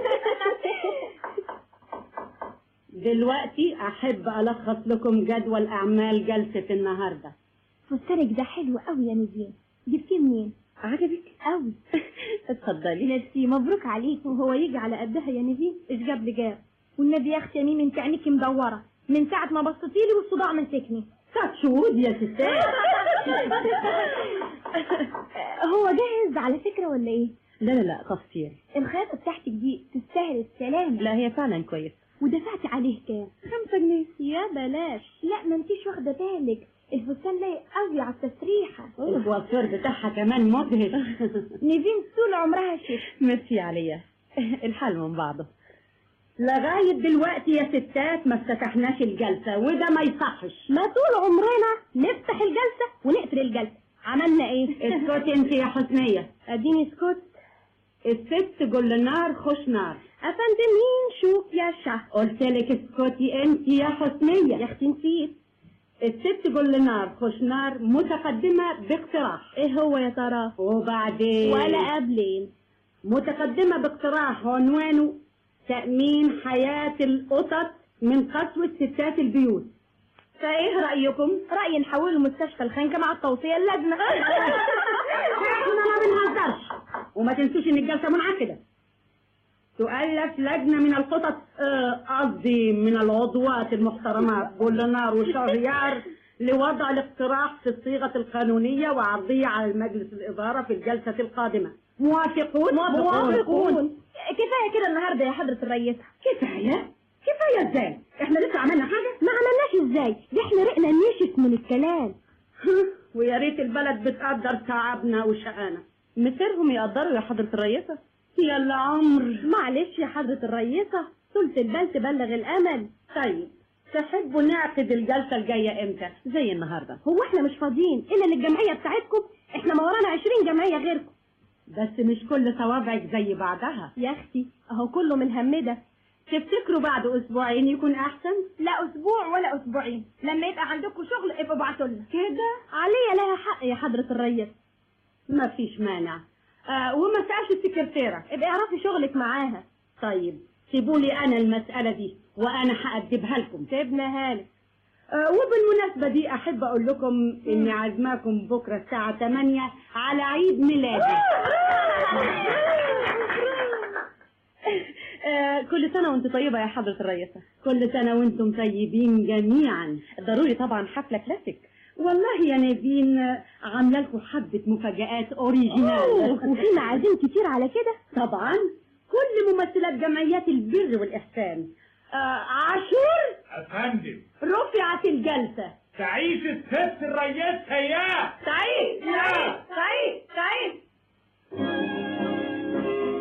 دلوقتي احب الخص لكم جدول اعمال جلسة النهاردة فستانك ده حلو قوي يا نزين جبتيه منين عجبك قوي اتفضلي نفسي مبروك عليك وهو يجي على قدها يا نزين ايش جاب لي جاب والنبي يا اختي يا ميمي انت عينيكي مدوره من ساعه ما بصيتيلي والصداع مسكني كاتشود يا ستات هو جاهز على فكره ولا ايه لا لا لا تفصيل الخياطه بتاعتك دي تستاهل السلام لا هي فعلا كويس ودفعتي عليه كام خمسة جنيه يا بلاش لا ما انتيش واخده بالك الفستان لايق قوي على التسريحه الكوافير بتاعها كمان مدهش نيفين طول عمرها شيخ ميرسي عليا الحال من بعضه لغاية دلوقتي يا ستات ما افتتحناش الجلسة وده ما يصحش ما طول عمرنا نفتح الجلسه ونقفل الجلسه عملنا ايه اسكتي انت يا حسنية اديني اسكت الست جل نار خش نار افندم مين شوف يا شه قلت لك اسكتي انت يا حسنية يا اختي نسيت الست جل نار خش نار متقدمة باقتراح ايه هو يا ترى وبعدين ولا قبلين متقدمة باقتراح عنوانه تأمين حياة القطط من قسوة ستات البيوت فايه رأيكم؟ رأيي نحوله مستشفى الخنكة مع التوصية اللازمة احنا ما بنهزرش وما تنسوش ان الجلسة منعقدة تؤلف لجنة من القطط آه، قصدي من العضوات المحترمات بولنار وشهريار لوضع الاقتراح في الصيغة القانونية وعرضية على المجلس الإدارة في الجلسة القادمة موافقون؟ موافقون كفاية كده النهاردة يا حضرة الرئيسة كفاية؟ كفاية ازاي؟ احنا لسه عملنا حاجة؟ ما عملناش ازاي دي احنا رقنا نشف من الكلام ويا ريت البلد بتقدر تعبنا وشقانا مصيرهم يقدروا يا حضرة الرئيسة يلا عمر معلش يا حضرة الرئيسة ثلث البال تبلغ الأمل طيب تحبوا نعقد الجلسة الجاية امتى؟ زي النهاردة هو احنا مش فاضيين إلا للجمعية بتاعتكم احنا ما ورانا عشرين جمعية غيركم بس مش كل صوابعك زي بعضها يا أختي أهو كله من هم ده تفتكروا بعد أسبوعين يكون أحسن؟ لا أسبوع ولا أسبوعين لما يبقى عندكم شغل ابقوا ابعتوا لنا كده؟ عليا لها حق يا حضرة الرئيس ما فيش مانع آه وما سألش السكرتيرة ابقي اعرفي شغلك معاها طيب سيبوا لي أنا المسألة دي وأنا هأدبها لكم سيبناها لك آه وبالمناسبة دي أحب أقول لكم إني عازماكم بكرة الساعة 8 على عيد ميلادي آه كل سنة وانت طيبة يا حضرة الرئيسة كل سنة وانتم طيبين جميعا ضروري طبعا حفلة كلاسيك والله يا نادين آه، عاملة لكم حبة مفاجآت أوريجينال وفي معازيم كتير على كده طبعا كل ممثلات جمعيات البر والإحسان آه عاشور افندم رفعت الجلسة تعيش الست الرياسة يا سعيد سعيد سعيد سعيد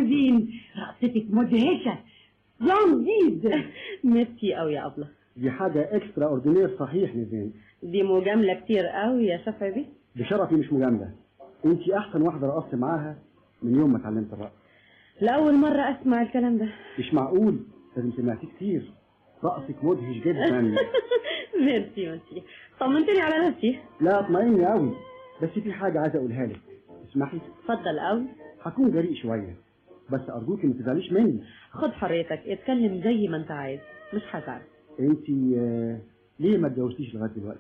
نيفين رقصتك مدهشة جامد ميرسي قوي يا أبلة دي حاجة اكسترا اوردينير صحيح نيفين دي مجاملة كتير قوي يا شفعي بيه بشرفي مش مجاملة انت احسن واحدة رقصت معاها من يوم ما اتعلمت الرقص لأول مرة أسمع الكلام ده مش معقول لازم سمعتيه كتير رقصك مدهش جدا ميرسي ميرسي طمنتني على نفسي لا اطمئني قوي بس في حاجة عايز اقولها لك اسمحي اتفضل قوي هكون جريء شوية بس ارجوكي ما تزعليش مني خد حريتك اتكلم زي ما انت عايز مش هزعل انت آه، ليه ما اتجوزتيش لغاية دلوقتي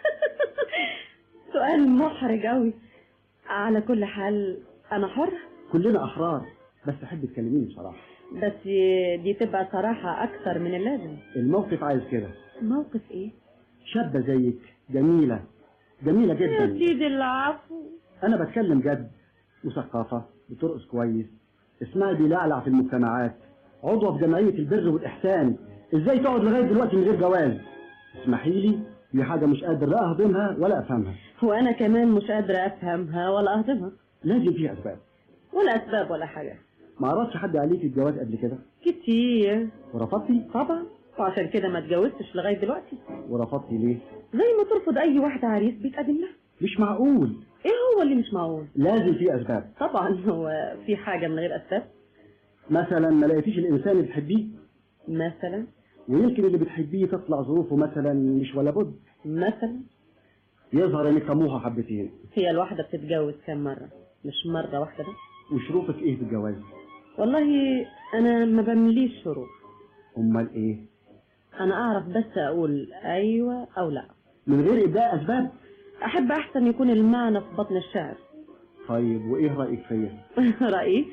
سؤال محرج قوي على كل حال أنا حرة كلنا احرار بس احب تكلميني بصراحة بس دي تبقى صراحة أكثر من اللازم الموقف عايز كده موقف إيه؟ شابة زيك جميلة جميلة يا جدا سيدي العفو انا بتكلم جد مثقفة بترقص كويس اسمها بيلعلع في المجتمعات عضوة في جمعية البر والإحسان ازاي تقعد لغاية دلوقتي من غير جواز اسمحي لي دي حاجة مش قادر لا أهضمها ولا أفهمها وأنا كمان مش قادرة أفهمها ولا أهضمها لازم فيها أسباب ولا أسباب ولا حاجة ما عرضش حد عليك الجواز قبل كده كتير ورفضتي طبعا وعشان كده ما اتجوزتش لغاية دلوقتي ورفضتي ليه زي ما ترفض أي واحدة عريس بيتقدم لها مش معقول إيه هو اللي مش معقول لازم في أسباب طبعا هو في حاجة من غير أسباب مثلا ما لقيتيش الإنسان اللي بتحبيه مثلا ويمكن اللي بتحبيه تطلع ظروفه مثلا مش ولا بد مثلا يظهر انك طموحة حبتين هي الواحدة بتتجوز كم مرة مش مرة واحدة بس وشروطك ايه في الجواز والله أنا ما بمليش شروط امال ايه أنا أعرف بس أقول أيوة أو لا من غير ابداء اسباب أحب أحسن يكون المعنى في بطن الشعر طيب وايه رايك فيا رأيي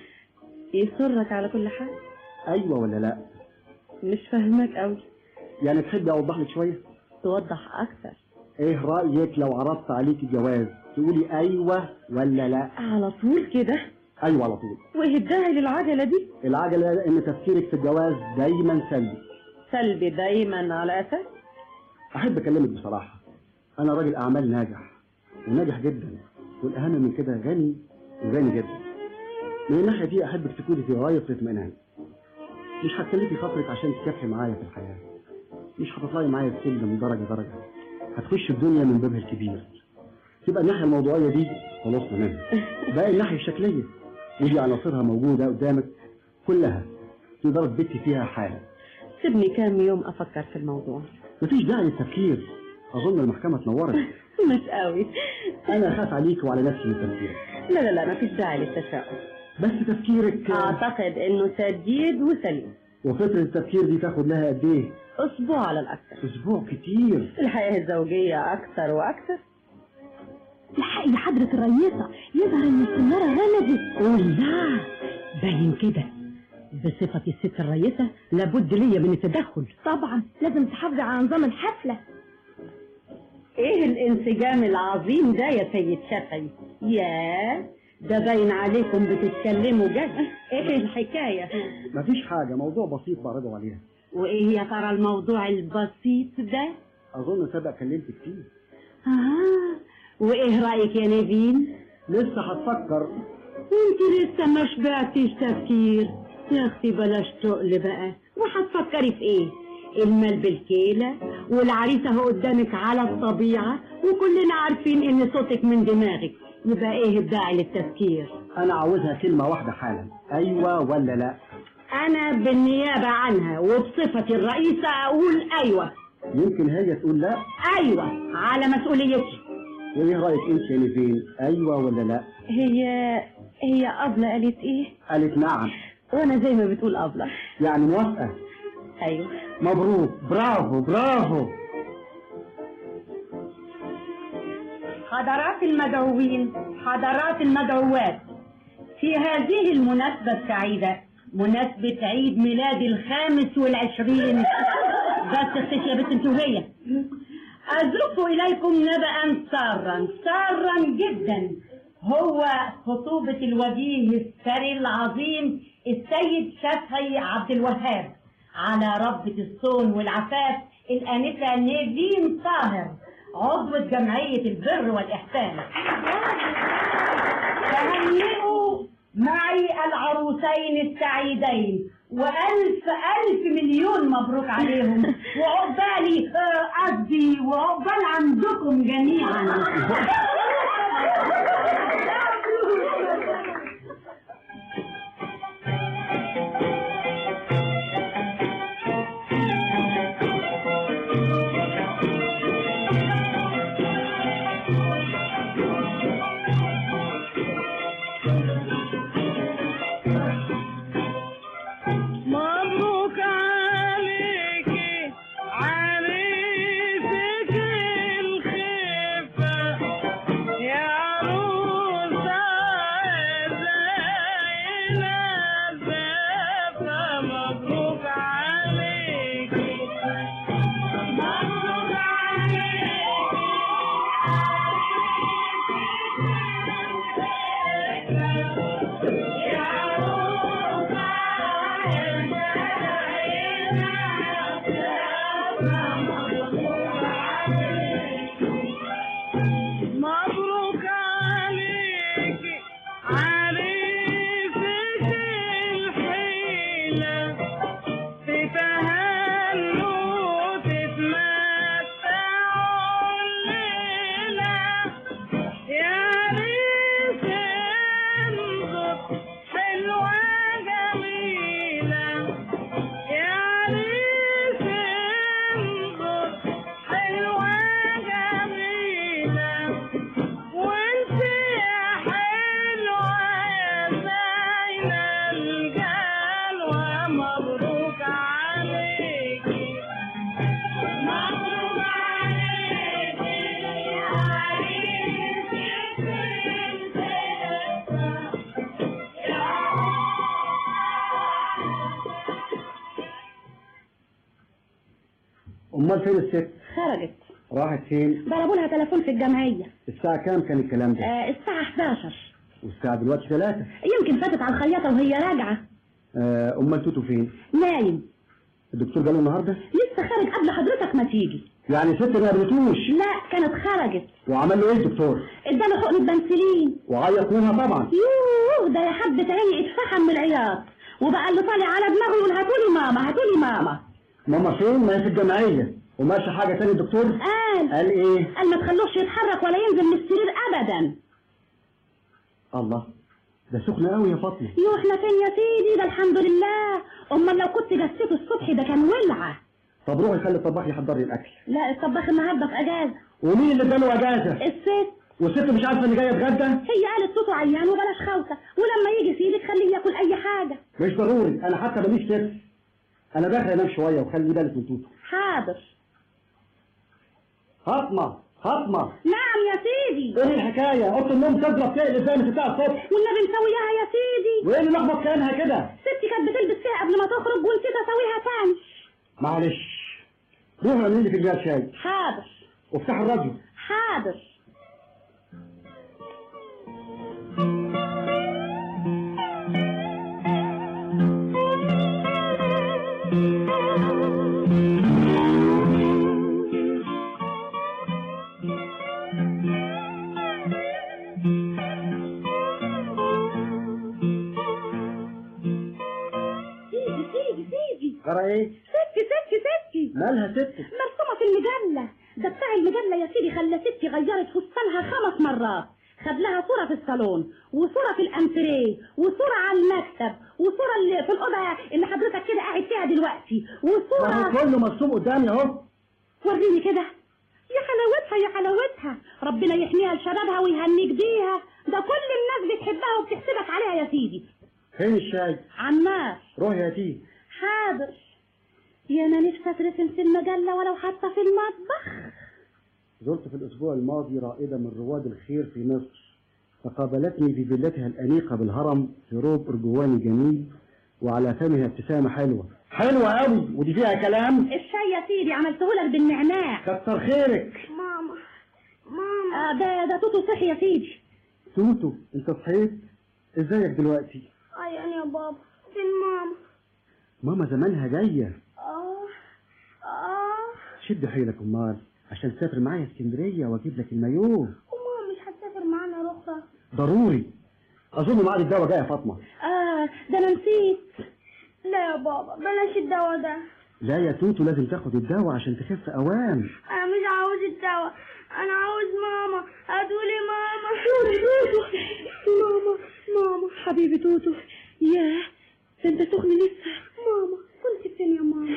يسرك على كل حال ايوه ولا لا مش فاهمك أوي يعني تحبي اوضح لك شويه توضح أكثر ايه رايك لو عرضت عليك الجواز تقولي ايوه ولا لا على طول كده ايوه على طول وإيه الداعي للعجلة دي العجله ان تفكيرك في الجواز دايما سلبي سلبي دايما على أساس احب اكلمك بصراحه انا راجل اعمال ناجح وناجح جدا والاهم من كده غني وغني جدا من الناحيه دي احبك تكوني في غايه الاطمئنان مش هتكلفي خاطرك عشان تكافحي معايا في الحياه مش هتطلعي معايا السلم درجه درجه هتخش الدنيا من بابها الكبير تبقى الناحيه الموضوعيه دي خلصنا منها باقي الناحيه الشكليه ودي عناصرها موجوده قدامك كلها تقدر تبتي فيها حاله سيبني كام يوم أفكر في الموضوع مفيش داعي للتفكير اظن المحكمه اتنورت مش قوي انا خاف عليك وعلى نفسي من التفكير لا لا لا مفيش داعي للتشاؤم بس تفكيرك أعتقد إنه سديد وسليم وفترة التفكير دي تاخد لها قد ايه؟ أسبوع على الأكثر أسبوع كتير الحياة الزوجية أكثر وأكثر الحقي حضرة الرئيسة يظهر ان السنارة غمزت قول لا باين كده بصفتي الست الرئيسة لابد ليا من التدخل طبعا لازم تحافظي على نظام الحفلة إيه الانسجام العظيم ده يا سيد شفعي يا ده باين عليكم بتتكلموا جد إيه الحكاية مفيش حاجة موضوع بسيط بعرضه عليها وإيه يا ترى الموضوع البسيط ده أظن سبق كلمت كتير آه وإيه رأيك يا نيفين لسه هتفكر انت لسه ما شبعتيش تفكير يا اختي بلاش تقل بقى وهتفكري في ايه المال بالكيلة والعريسة اهو قدامك على الطبيعة وكلنا عارفين ان صوتك من دماغك يبقى ايه الداعي للتفكير أنا عاوزها كلمة واحدة حالا أيوة ولا لا انا بالنيابة عنها وبصفتي الرئيسة اقول ايوة يمكن هي تقول لا ايوة على مسؤوليتي وإيه رأيك أنت يا نيفين أيوة ولا لا هي هي أبلة قالت ايه قالت نعم وانا زي ما بتقول أبلة يعني موافقة ايوه مبروك برافو برافو حضرات المدعوين حضرات المدعوات في هذه المناسبة السعيدة مناسبة عيد ميلاد الخامس والعشرين بس اختش يا بنت انتوا وهي أزف إليكم نبأ سارا سارا جدا هو خطوبة الوجيه الثري العظيم السيد شفعي عبد الوهاب على ربة الصون والعفاف الآنسة نيفين طاهر عضوة جمعية البر والإحسان تهنئوا معي العروسين السعيدين وألف ألف مليون مبروك عليهم وعقبالي آه، قصدي وعقبال عندكم جميعا مبروك عليكي عريسك الخفة يا عروسة زينة زفة مبروك عليكي مبروك عليكي يا مبروك عليك عريسك الحيلة تتهنوا تتمتعوا الليلة يا ريت انظر حلوة جميلة يا ريت انظر حلوة جميلة وانت يا حلوة يا زينة الجلوة مبروك عليكي مبروك عليكي يا امال فين الست خرجت راحت فين ضربوا لها تليفون في الجمعية الساعه كام كان الكلام ده آه الساعة 11 والساعه دلوقتي 3 يمكن فاتت على الخياطة وهي راجعة آه امال توتو فين نايم الدكتور جاله النهارده لسه خارج قبل حضرتك ما تيجي يعني ست ما قابلتوش لا كانت خرجت وعمل له ايه الدكتور اداله حقنة بنسلين وعيط منها طبعا يوه ده يا حبة عيني اتفحم من العياط وبقى اللي طالع على دماغه يقول هاتولي ماما هاتولي ماما ماما فين ما هي في الجمعيه وماشي حاجه تاني الدكتور قال قال ايه قال ما تخلوش يتحرك ولا ينزل من السرير ابدا الله ده سخنه قوي يا فاطمه يوه احنا فين يا سيدي ده الحمد لله امال لو كنت جسيته الصبح ده كان ولعه طب روحي خلي الطباخ يحضر لي الاكل لا الطباخ النهارده في اجازه ومين اللي اداله اجازه الست والست مش عارفه ان جايه اتغدى هي قالت صوته عيان وبلاش خوته ولما يجي سيدك خليه ياكل اي حاجه مش ضروري انا حتى ماليش ست انا داخل انام شويه وخلي بالك من توتو حاضر فاطمه فاطمه نعم يا سيدي ايه الحكايه اوضه النوم تضرب تلاقي الازاز بتاع الصبح والنبي مسوياها يا سيدي وايه اللي لخبط كانها كده ستي كانت بتلبس فيها قبل ما تخرج ونسيت اسويها تاني معلش روحوا اعملي لي فنجان شاي حاضر وافتحوا الراديو حاضر سيدي سيدي سيدي ترى ايه ستي ستي ستي مالها ست مرسومة في المجلة ده بتاع المجلة يا سيدي خلى ستي غيرت فستانها خمس مرات خد لها صورة في الصالون وصورة في الانتريه وصورة على المكتب وصورة اللي في الأوضة اللي حضرتك كده قاعد فيها دلوقتي ما هو وصورة كله مرسوم قدامي اهو وريني كده يا حلاوتها يا حلاوتها ربنا يحميها لشبابها ويهنيك بيها ده كل الناس بتحبها وبتحسبك عليها يا سيدي فين الشاي عمار روحي هاتيه حاضر يا انا نفسي اترسم في المجلة ولو حتى في المطبخ زرت في الأسبوع الماضي رائدة من رواد الخير في مصر فقابلتني في فيلتها الأنيقة بالهرم في روب أرجواني جميل وعلى فمها ابتسامة حلوة حلوة قوي ودي فيها كلام الشاي يا سيدي عملته لك بالنعناع كتر خيرك ماما ماما آه ده ده توتو صحي يا سيدي توتو انت صحيت ازيك دلوقتي عيان يا بابا فين ماما ماما زمانها جاية اه اه شد حيلك امال عشان تسافر معايا اسكندرية واجيب لك المايوه وماما مش هتسافر معانا رخرة ضروري اظن ميعاد الدواء جاي يا فاطمه اه ده انا نسيت لا يا بابا بلاش الدواء ده لا يا توتو لازم تاخد الدواء عشان تخف اوام انا مش عاوز الدواء انا عاوز ماما هتقولي ماما ماما ماما حبيبي توتو ياه ده انت سخن لسه ماما كنت فين يا ماما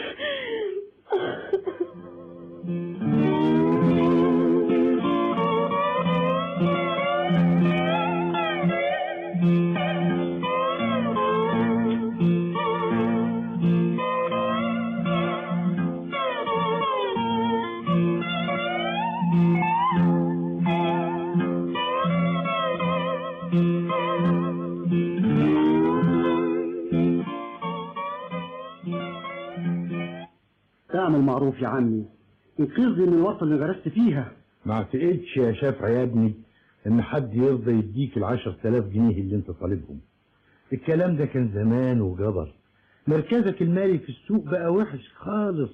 اعمل معروف يا عمي انقذني من الورطه اللي غرست فيها ما اعتقدش يا شافعي يا ابني ان حد يرضى يديك العشر تلاف جنيه اللي انت طالبهم الكلام ده كان زمان وجبر مركزك المالي في السوق بقى وحش خالص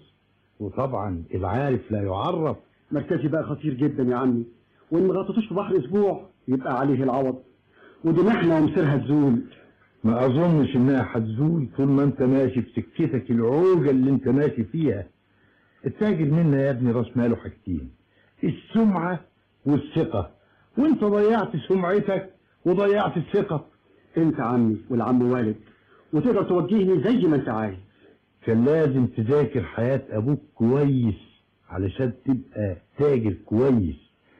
وطبعا العارف لا يعرف مركزي بقى خطير جدا يا عمي وان ما غطيتوش في بحر اسبوع يبقى عليه العوض ودي محنه ومصيرها تزول ما اظنش انها هتزول طول ما انت ماشي في سكتك العوجه اللي انت ماشي فيها التاجر منا يا ابني راس ماله حاجتين السمعه والثقه وانت ضيعت سمعتك وضيعت الثقه انت عمي والعم والد وتقدر توجهني زي ما انت عايز كان لازم تذاكر حياه ابوك كويس علشان تبقى تاجر كويس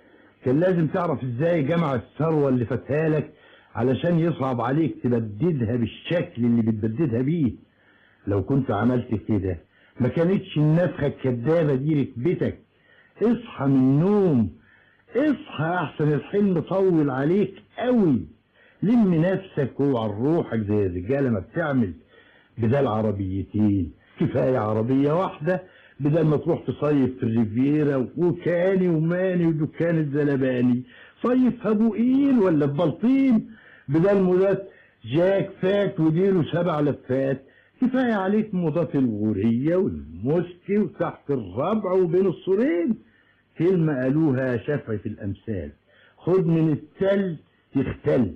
كان لازم تعرف ازاي جمع الثروه اللي فاتها لك علشان يصعب عليك تبددها بالشكل اللي بتبددها بيه لو كنت عملت كده ما كانتش النفخة الكدابة دي ركبتك اصحى من النوم اصحى احسن الحلم طول عليك قوي لم نفسك وعلى روحك زي الرجالة ما بتعمل بدل عربيتين كفاية عربية واحدة بدل ما تروح تصيف في الريفيرا وكاني وماني ودكان الزلباني صيف في ابو قيل ولا في بلطيم بدل مودات جاك فات وديله سبع لفات كفاية عليك موضات الغورية والمسكي وتحت الربع وبين السورين كلمة قالوها شافعي في الأمثال خد من التل تختل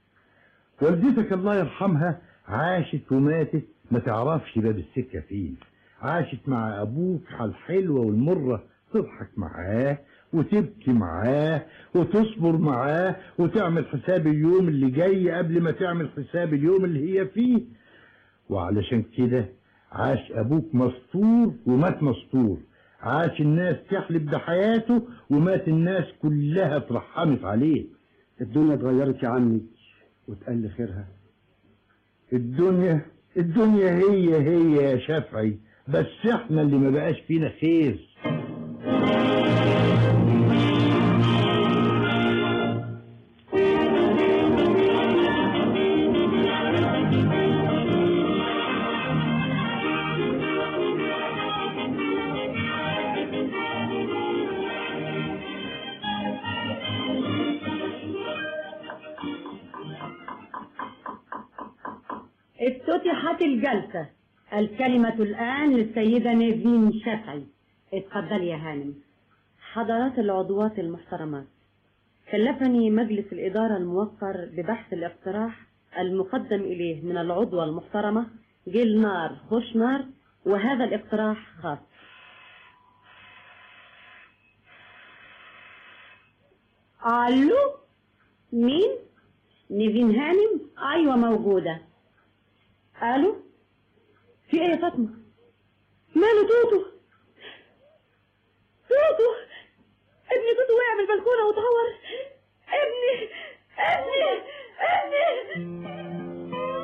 والدتك الله يرحمها عاشت وماتت ما تعرفش باب السكة فين عاشت مع أبوك على الحلوة والمرة تضحك معاه وتبكي معاه وتصبر معاه وتعمل حساب اليوم اللي جاي قبل ما تعمل حساب اليوم اللي هي فيه وعلشان كده عاش ابوك مستور ومات مستور عاش الناس تحلب بحياته ومات الناس كلها اترحمت عليه الدنيا اتغيرت يا عمي وتقل خيرها الدنيا الدنيا هي هي يا شافعي بس احنا اللي ما بقاش فينا خير افتتحت الجلسة الكلمة الآن للسيدة نيفين شافعي اتفضلي يا هانم حضرات العضوات المحترمات كلفني مجلس الإدارة الموقر ببحث الاقتراح المقدم إليه من العضوة المحترمة جيل نار خش نار وهذا الاقتراح خاص الو مين نيفين هانم ايوه موجوده الو في ايه يا فاطمه ماله توتو توتو ابني توتو وقع من البلكونه واتعور ابني ابني ابني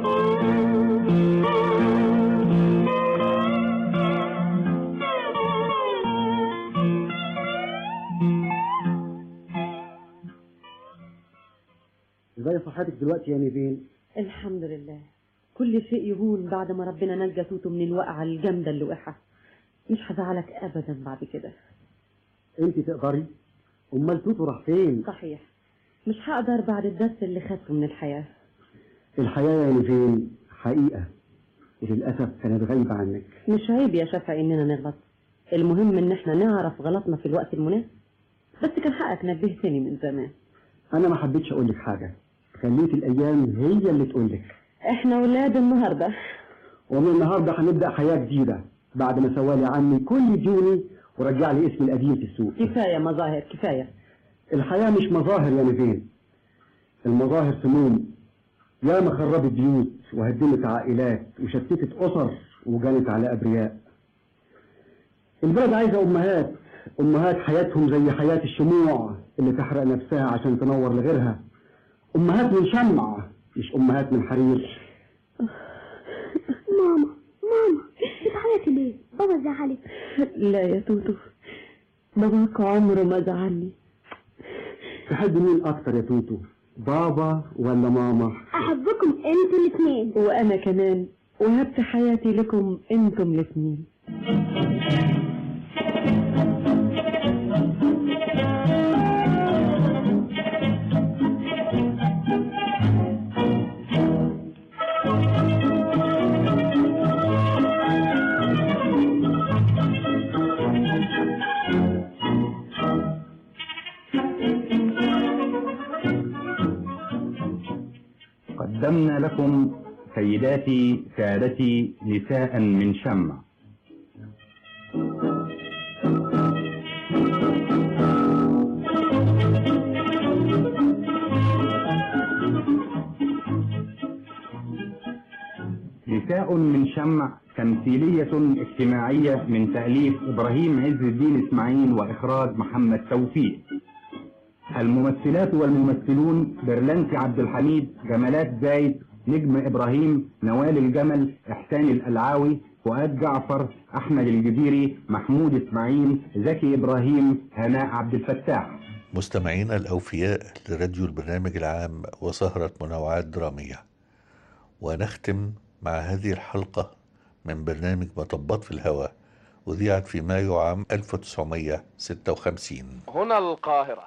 ازاي صحتك دلوقتي يا نيفين الحمد لله كل شيء يهون بعد ما ربنا نجى توتو من الوقعة الجامدة اللي وقعها مش هزعلك أبدا بعد كده انت تقدري امال توتو راح فين صحيح مش هقدر بعد الدرس اللي خدته من الحياة الحياه يا نيفين حقيقه وللاسف كانت غايبه عنك مش عيب يا شفا إننا نغلط المهم إن احنا نعرف غلطنا في الوقت المناسب بس كان حقك نبهتني من زمان انا ما حبيتش اقول لك حاجه خليت الايام هي اللي تقول لك احنا ولاد النهارده ومن النهارده هنبدا حياه جديده بعد ما سوالي عني كل ديوني ورجع لي اسمي القديم في السوق كفايه مظاهر كفايه الحياه مش مظاهر يا نيفين المظاهر سموم ياما خربت بيوت وهدمت عائلات وشتتت اسر وجنت على ابرياء البلد عايزه امهات امهات حياتهم زي حياه الشموع اللي تحرق نفسها عشان تنور لغيرها امهات من شمع مش امهات من حرير ماما ماما بتعيطي ليه بابا زعلك لا يا توتو باباك عمره ما زعلني تحب مين اكتر يا توتو بابا ولا ماما احبكم انتوا الاثنين وانا كمان وهبت حياتي لكم انتم الاثنين قدمنا لكم سيداتي سادتي نساء من شمع نساء من شمع تمثيلية اجتماعية من تأليف إبراهيم عز الدين إسماعيل وإخراج محمد توفيق الممثلات والممثلون برلنتي عبد الحميد جمالات زايد نجم إبراهيم نوال الجمل إحسان الألعاوي فؤاد جعفر أحمد الجزيري محمود إسماعيل زكي إبراهيم هناء عبد الفتاح مستمعينا الأوفياء لراديو البرنامج العام وسهرة منوعات درامية ونختم مع هذه الحلقة من برنامج مطبات في الهواء أذيعت في مايو عام 1956 هنا القاهرة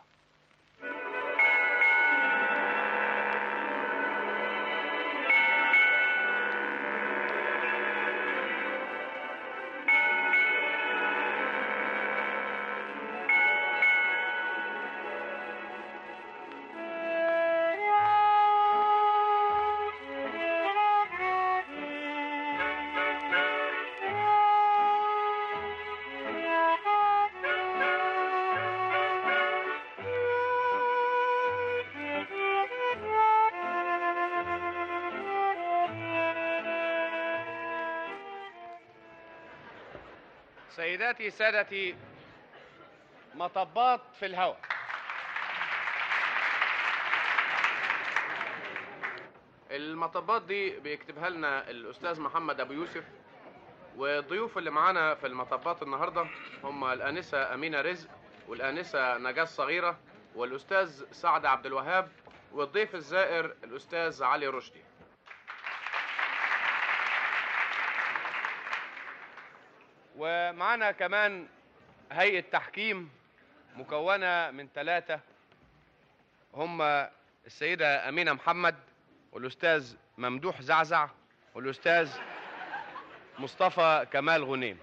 سيداتي سادتي مطبات في الهواء المطبات دي بيكتبها لنا الاستاذ محمد ابو يوسف والضيوف اللي معانا في المطبات النهارده هم الانسه امينه رزق والانسه نجاة صغيره والاستاذ سعد عبد الوهاب والضيف الزائر الاستاذ علي رشدي ومعانا كمان هيئة تحكيم مكونة من ثلاثة هم السيدة أمينة محمد والأستاذ ممدوح زعزع والأستاذ مصطفى كمال غنيم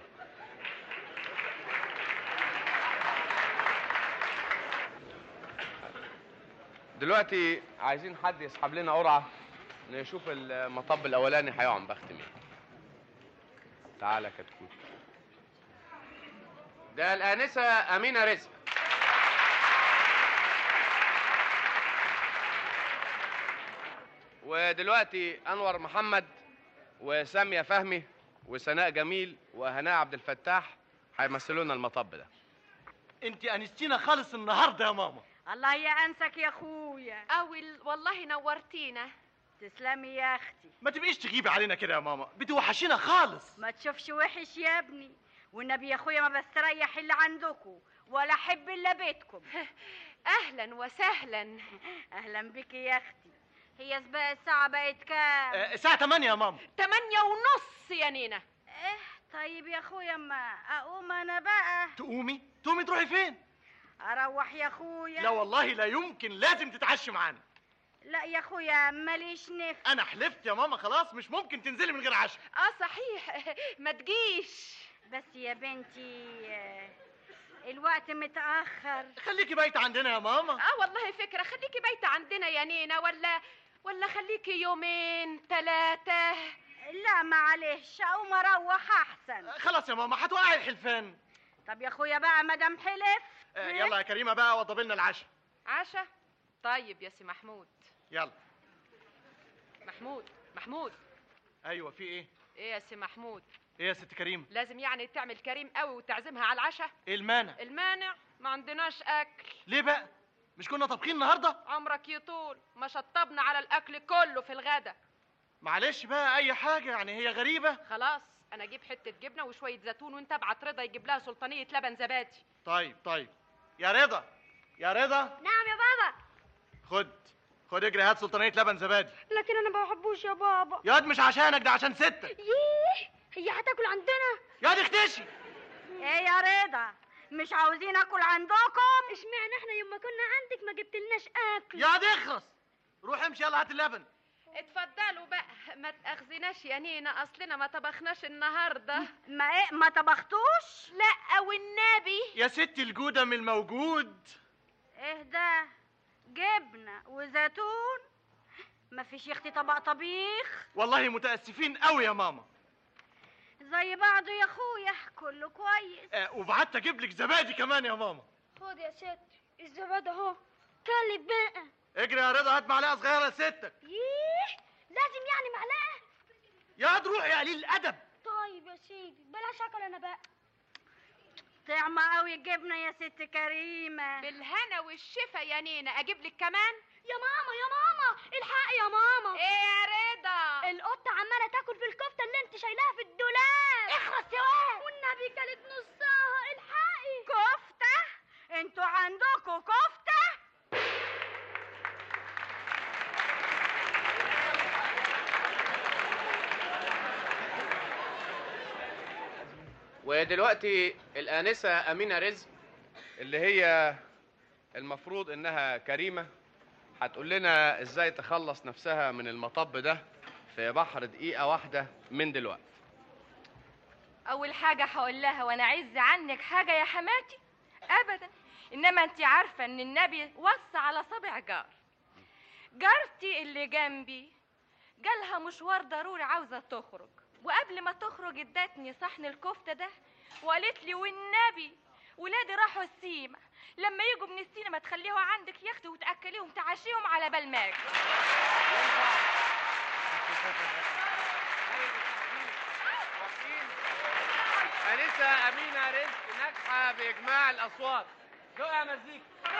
دلوقتي عايزين حد يسحب لنا قرعة نشوف المطب الأولاني هيقع بخت مين تعالى كتكوت ده الآنسة أمينة رزق ودلوقتي أنور محمد وسامية فهمي وسناء جميل وهناء عبد الفتاح هيمثلونا المطب ده انت انستينا خالص النهارده يا ماما الله يأنسك يا اخويا أول والله نورتينا تسلمي يا اختي ما تبقيش تغيبي علينا كده يا ماما بتوحشينا خالص ما تشوفش وحش يا ابني والنبي يا اخويا ما بستريح الا عندكم ولا احب الا بيتكم اهلا وسهلا اهلا بك يا اختي هي سباق الساعة بقت كام؟ آه، الساعة 8 يا ماما تمانية ونص يا نينا ايه طيب يا اخويا اما اقوم انا بقى تقومي تقومي تروحي فين اروح يا اخويا لا والله لا يمكن لازم تتعشي معانا لا يا اخويا ماليش نفس انا حلفت يا ماما خلاص مش ممكن تنزلي من غير عشاء اه صحيح ما تجيش بس يا بنتي آه، الوقت متأخر خليكي بايته عندنا يا ماما اه والله فكرة خليكي بايتة عندنا يا نينا ولا ولا خليكي يومين ثلاثة لا معلش اقوم اروح احسن خلاص يا ماما هتوقعي الحلفان طب يا اخويا بقى مدام حلف آه، يلا يا كريمه بقى وضب لنا العشاء عشا طيب يا سي محمود يلا محمود محمود ايوه في ايه ايه يا سي محمود ايه يا ست كريم لازم يعني تعمل كريم قوي وتعزمها على العشاء ايه المانع المانع ما عندناش اكل ليه بقى مش كنا طابخين النهارده عمرك يطول ما شطبنا على الاكل كله في الغدا معلش بقى اي حاجه يعني هي غريبه خلاص انا اجيب حته جبنه وشويه زيتون وانت ابعت رضا يجيب لها سلطانيه لبن زبادي طيب طيب يا رضا يا رضا نعم يا بابا خد خد اجري هات سلطانيه لبن زبادي لكن انا ما بحبوش يا بابا ياد مش عشانك ده عشان ستك ييه هي هتاكل عندنا ياد اختشي ايه يا رضا مش عاوزين اكل عندكم اشمعنى احنا يوم ما كنا عندك ما جبتلناش اكل ياد اخرس روح امشي يلا هات اللبن اتفضلوا بقى ما تاخذناش يا نينا اصلنا ما طبخناش النهارده ما ايه ما طبختوش لا والنبي يا ست الجوده من الموجود ايه ده جبنه وزيتون ما فيش يا اختي طبق طبيخ والله متاسفين قوي يا ماما زي بعضه يا اخويا كله كويس آه وبعت اجيب لك زبادي كمان يا ماما خد يا ست الزبادي اهو كلف بقى اجري يا رضا هات معلقه صغيره لستك ييه لازم يعني معلقه ياد روح يا قليل الادب طيب يا سيدي بلاش اكل انا بقى طعمة قوي الجبنة يا ست كريمة بالهنا والشفا يا نينا اجيب لك كمان يا ماما يا ماما الحق يا ماما ايه يا رضا القطة عمالة تاكل في الكفتة اللي انت شايلاها في الدولاب اخرس يا واد والنبي كانت نصها الحقي كفتة انتوا عندكوا كفتة ودلوقتي الآنسة أمينة رزق اللي هي المفروض إنها كريمة هتقول لنا إزاي تخلص نفسها من المطب ده في بحر دقيقة واحدة من دلوقتي اول حاجه هقول لها وانا عز عنك حاجه يا حماتي ابدا انما انت عارفه ان النبي وصى على صابع جار جارتي اللي جنبي جالها مشوار ضروري عاوزه تخرج وقبل ما تخرج ادتني صحن الكفته ده وقالت لي والنبي ولادي راحوا السيما لما يجوا من السينما تخليهم عندك يا اختي وتاكليهم تعشيهم على بال ما أجي. آنسة أمينة رزق ناجحة بإجماع الأصوات ذوق يا مزيكا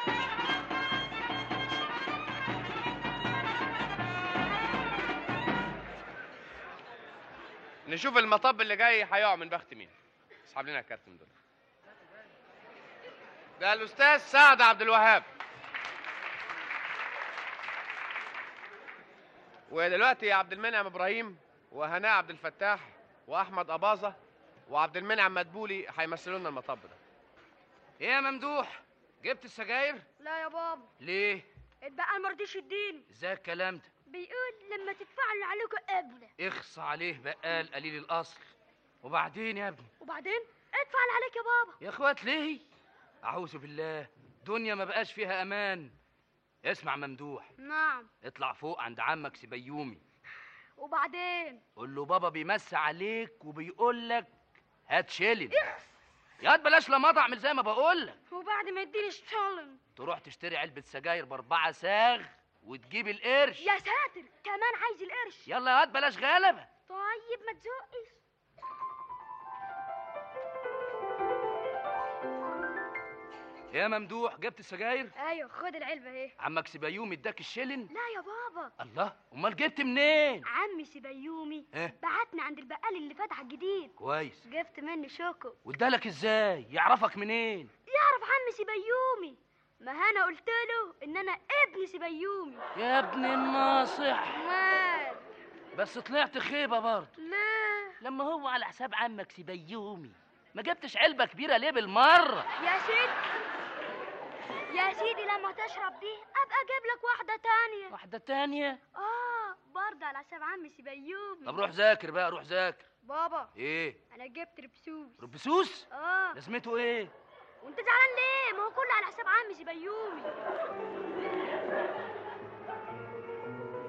نشوف المطب اللي جاي هيقع من بخت مين اسحب لنا الكارت من دول ده الأستاذ سعد عبد الوهاب ودلوقتي عبد المنعم إبراهيم وهناء عبد الفتاح وأحمد أباظة وعبد المنعم مدبولي هيمثلوا لنا المطب ده ايه يا ممدوح جبت السجاير لا يا بابا ليه البقال مرضيش يديني ازاي الكلام ده بيقول لما تدفعوا اللي عليكم قبله اخص عليه بقال قليل الاصل وبعدين يا ابني وبعدين ادفع اللي عليك يا بابا يا اخوات ليه اعوذ بالله دنيا ما بقاش فيها امان اسمع ممدوح نعم اطلع فوق عند عمك سبيومي وبعدين قول له بابا بيمسي عليك وبيقول لك هات شيلن يا واد بلاش لمضة اعمل زي ما بقول لك وبعد ما يديني شتولن تروح تشتري علبة سجاير بأربعة ساغ وتجيب القرش يا ساتر كمان عايز القرش يلا يا واد بلاش غلبة طيب ما تزقش يا ممدوح جبت السجاير ايوه خد العلبه اهي عمك سبيومي اداك الشيلن لا يا بابا الله امال جبت منين عمي سبيومي إيه؟ بعتنا عند البقال اللي فتح الجديد كويس جبت مني شوكو وادالك ازاي يعرفك منين يعرف عمي سبيومي ما انا قلت له ان انا ابن سبيومي يا ابن الناصح مال بس طلعت خيبة برضه ليه لما هو على حساب عمك سبيومي ما جبتش علبة كبيرة ليه بالمرة يا سيدي يا سيدي لما تشرب دي ابقى اجيب لك واحده تانية واحدة تانية اه برضه على حساب عمي سبيومي طب روح ذاكر بقى روح ذاكر بابا ايه انا جبت ربسوس ربسوس اه لازمته ايه وانت زعلان ليه ما هو كله على حساب عمي سبيومي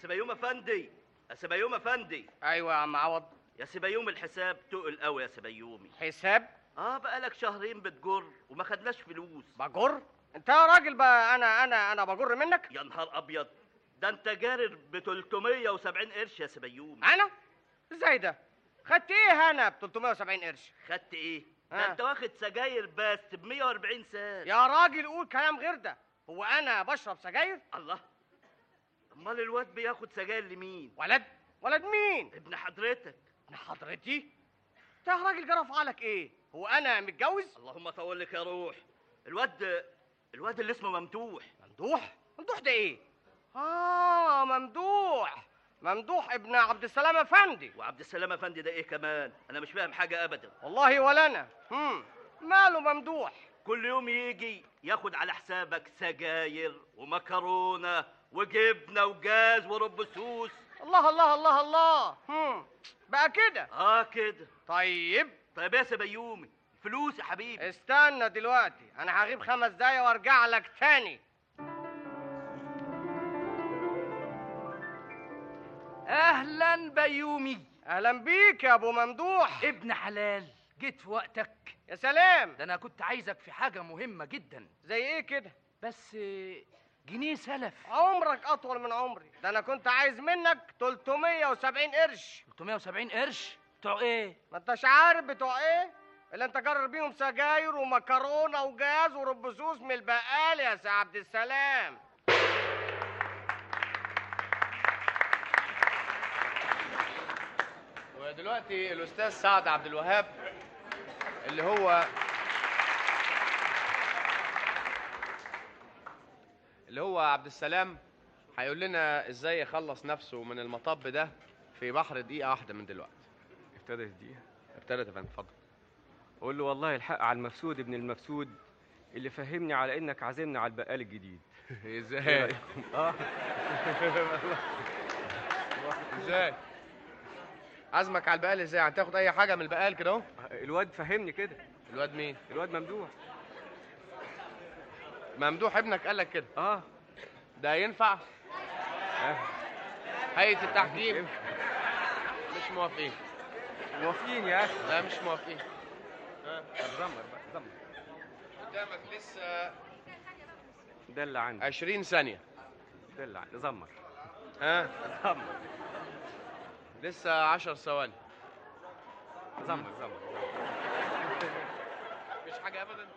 سبيوم افندي يا سبيوم افندي ايوه يا عم عوض يا سبيوم الحساب تقل قوي يا سبيومي حساب اه بقالك شهرين بتجر وما خدناش فلوس بجر انت يا راجل بقى انا انا انا بجر منك يا نهار ابيض ده انت جارر ب 370 قرش يا سبيومي انا ازاي ده خدت ايه انا ب 370 قرش خدت ايه ده آه. انت واخد سجاير بس ب 140 سنت يا راجل قول كلام غير ده هو انا بشرب سجاير الله امال الواد بياخد سجاير لمين ولد ولد مين ابن حضرتك ابن حضرتي انت يا راجل جرى افعالك ايه هو انا متجوز اللهم طول لك يا روح الواد الواد اللي اسمه ممدوح ممدوح ممدوح ده ايه اه ممدوح ممدوح ابن عبد السلام افندي وعبد السلام افندي ده ايه كمان انا مش فاهم حاجه ابدا والله ولا انا هم ماله ممدوح كل يوم يجي ياخد على حسابك سجاير ومكرونه وجبنه وجاز ورب سوس الله الله الله الله هم بقى كده اه كده طيب طيب يا سبيومي فلوس يا حبيبي استنى دلوقتي انا هغيب خمس دقايق وارجع لك تاني اهلا بيومي اهلا بيك يا ابو ممدوح ابن حلال جيت في وقتك يا سلام ده انا كنت عايزك في حاجه مهمه جدا زي ايه كده بس جنيه سلف عمرك اطول من عمري ده انا كنت عايز منك 370 قرش 370 قرش بتوع ايه ما انتش عارف بتوع ايه اللي انت جرر بيهم سجاير ومكرونه وجاز وربسوس من البقال يا سي عبد السلام ودلوقتي الاستاذ سعد عبد الوهاب اللي هو اللي هو عبد السلام هيقول لنا ازاي يخلص نفسه من المطب ده في بحر دقيقه واحده من دلوقتي ابتدت دقيقة ابتدت يا فندم اتفضل قول له والله الحق على المفسود ابن المفسود اللي فهمني على انك عازمني على البقال الجديد ازاي اه ازاي عزمك على البقال ازاي هتاخد اي حاجه من البقال كده اهو الواد فهمني كده الواد مين الواد ممدوح ممدوح ابنك قال لك كده اه ده ينفع آه. هيئه التحكيم مش موافقين موافقين يا اخي لا مش موافقين طب زمر بقى زمر قدامك لسه ده اللي عندي 20 ثانيه ده اللي عندي زمر ها زمر لسه 10 ثواني زمر زمر مش حاجه ابدا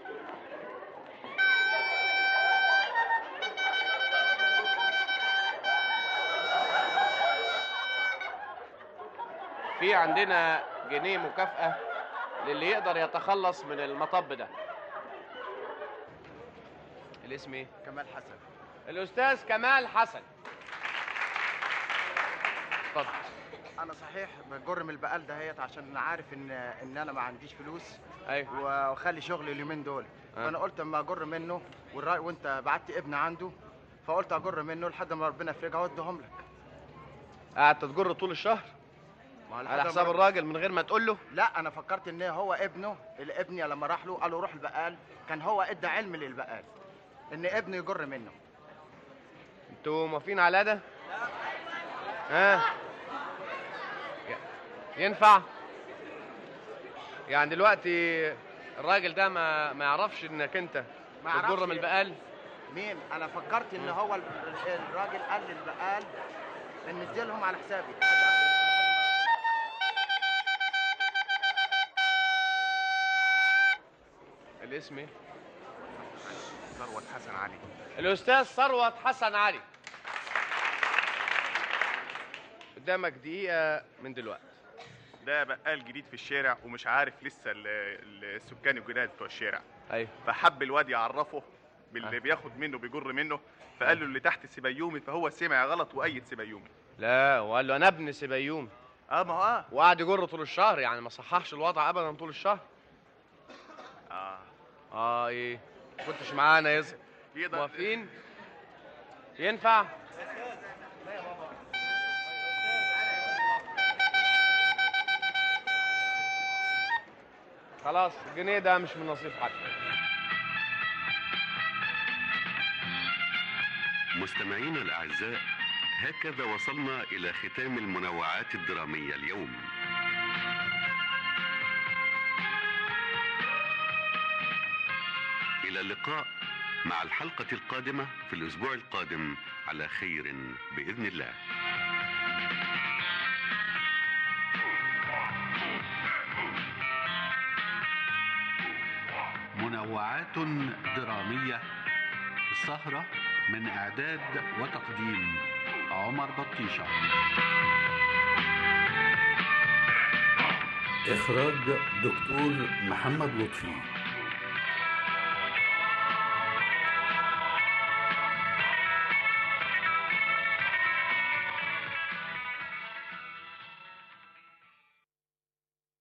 في عندنا جنيه مكافأة للي يقدر يتخلص من المطب ده الاسم ايه؟ كمال حسن الأستاذ كمال حسن اتفضل انا صحيح بجر من البقال دهيت عشان انا عارف ان ان انا ما عنديش فلوس ايوه واخلي شغلي اليومين دول آه. فانا قلت اما اجر منه والرأي وانت بعت ابن عنده فقلت اجر منه لحد ما ربنا يفرجها واديهم لك قعدت تجر طول الشهر ما هو لحد على ما حساب رب- الراجل من غير ما تقول له لا انا فكرت ان هو ابنه اللي ابني لما راح له قال له روح البقال كان هو ادى علم للبقال ان ابنه يجر منه انتوا موافقين على ده؟ ها؟ ي- ينفع؟ يعني دلوقتي الراجل ده ما ما يعرفش انك انت ما يعرفش. بتجر من البقال مين انا فكرت ان هو ال- الراجل قال للبقال ان اديلهم على حسابي الاسم ايه؟ ثروت حسن علي الأستاذ ثروت حسن علي قدامك دقيقة من دلوقتي ده بقال جديد في الشارع ومش عارف لسه ال- ال- السكان الجداد بتوع الشارع ايوه فحب الواد يعرفه باللي آه. بياخد منه بيجر منه فقال له اللي تحت سبيومي فهو سمع غلط وايد سبيومي لا وقال له انا ابن سبيوم اه ما هو اه وقعد يجر طول الشهر يعني ما صححش الوضع ابدا طول الشهر اه اه ايه كنتش معانا يظهر يقدر موافقين ينفع خلاص الجنيه ده مش من نصيب حد مستمعينا الأعزاء هكذا وصلنا إلى ختام المنوعات الدرامية اليوم إلى اللقاء مع الحلقة القادمة في الأسبوع القادم على خير بإذن الله منوعات درامية السهرة من إعداد وتقديم عمر بطيشة إخراج دكتور محمد لطفي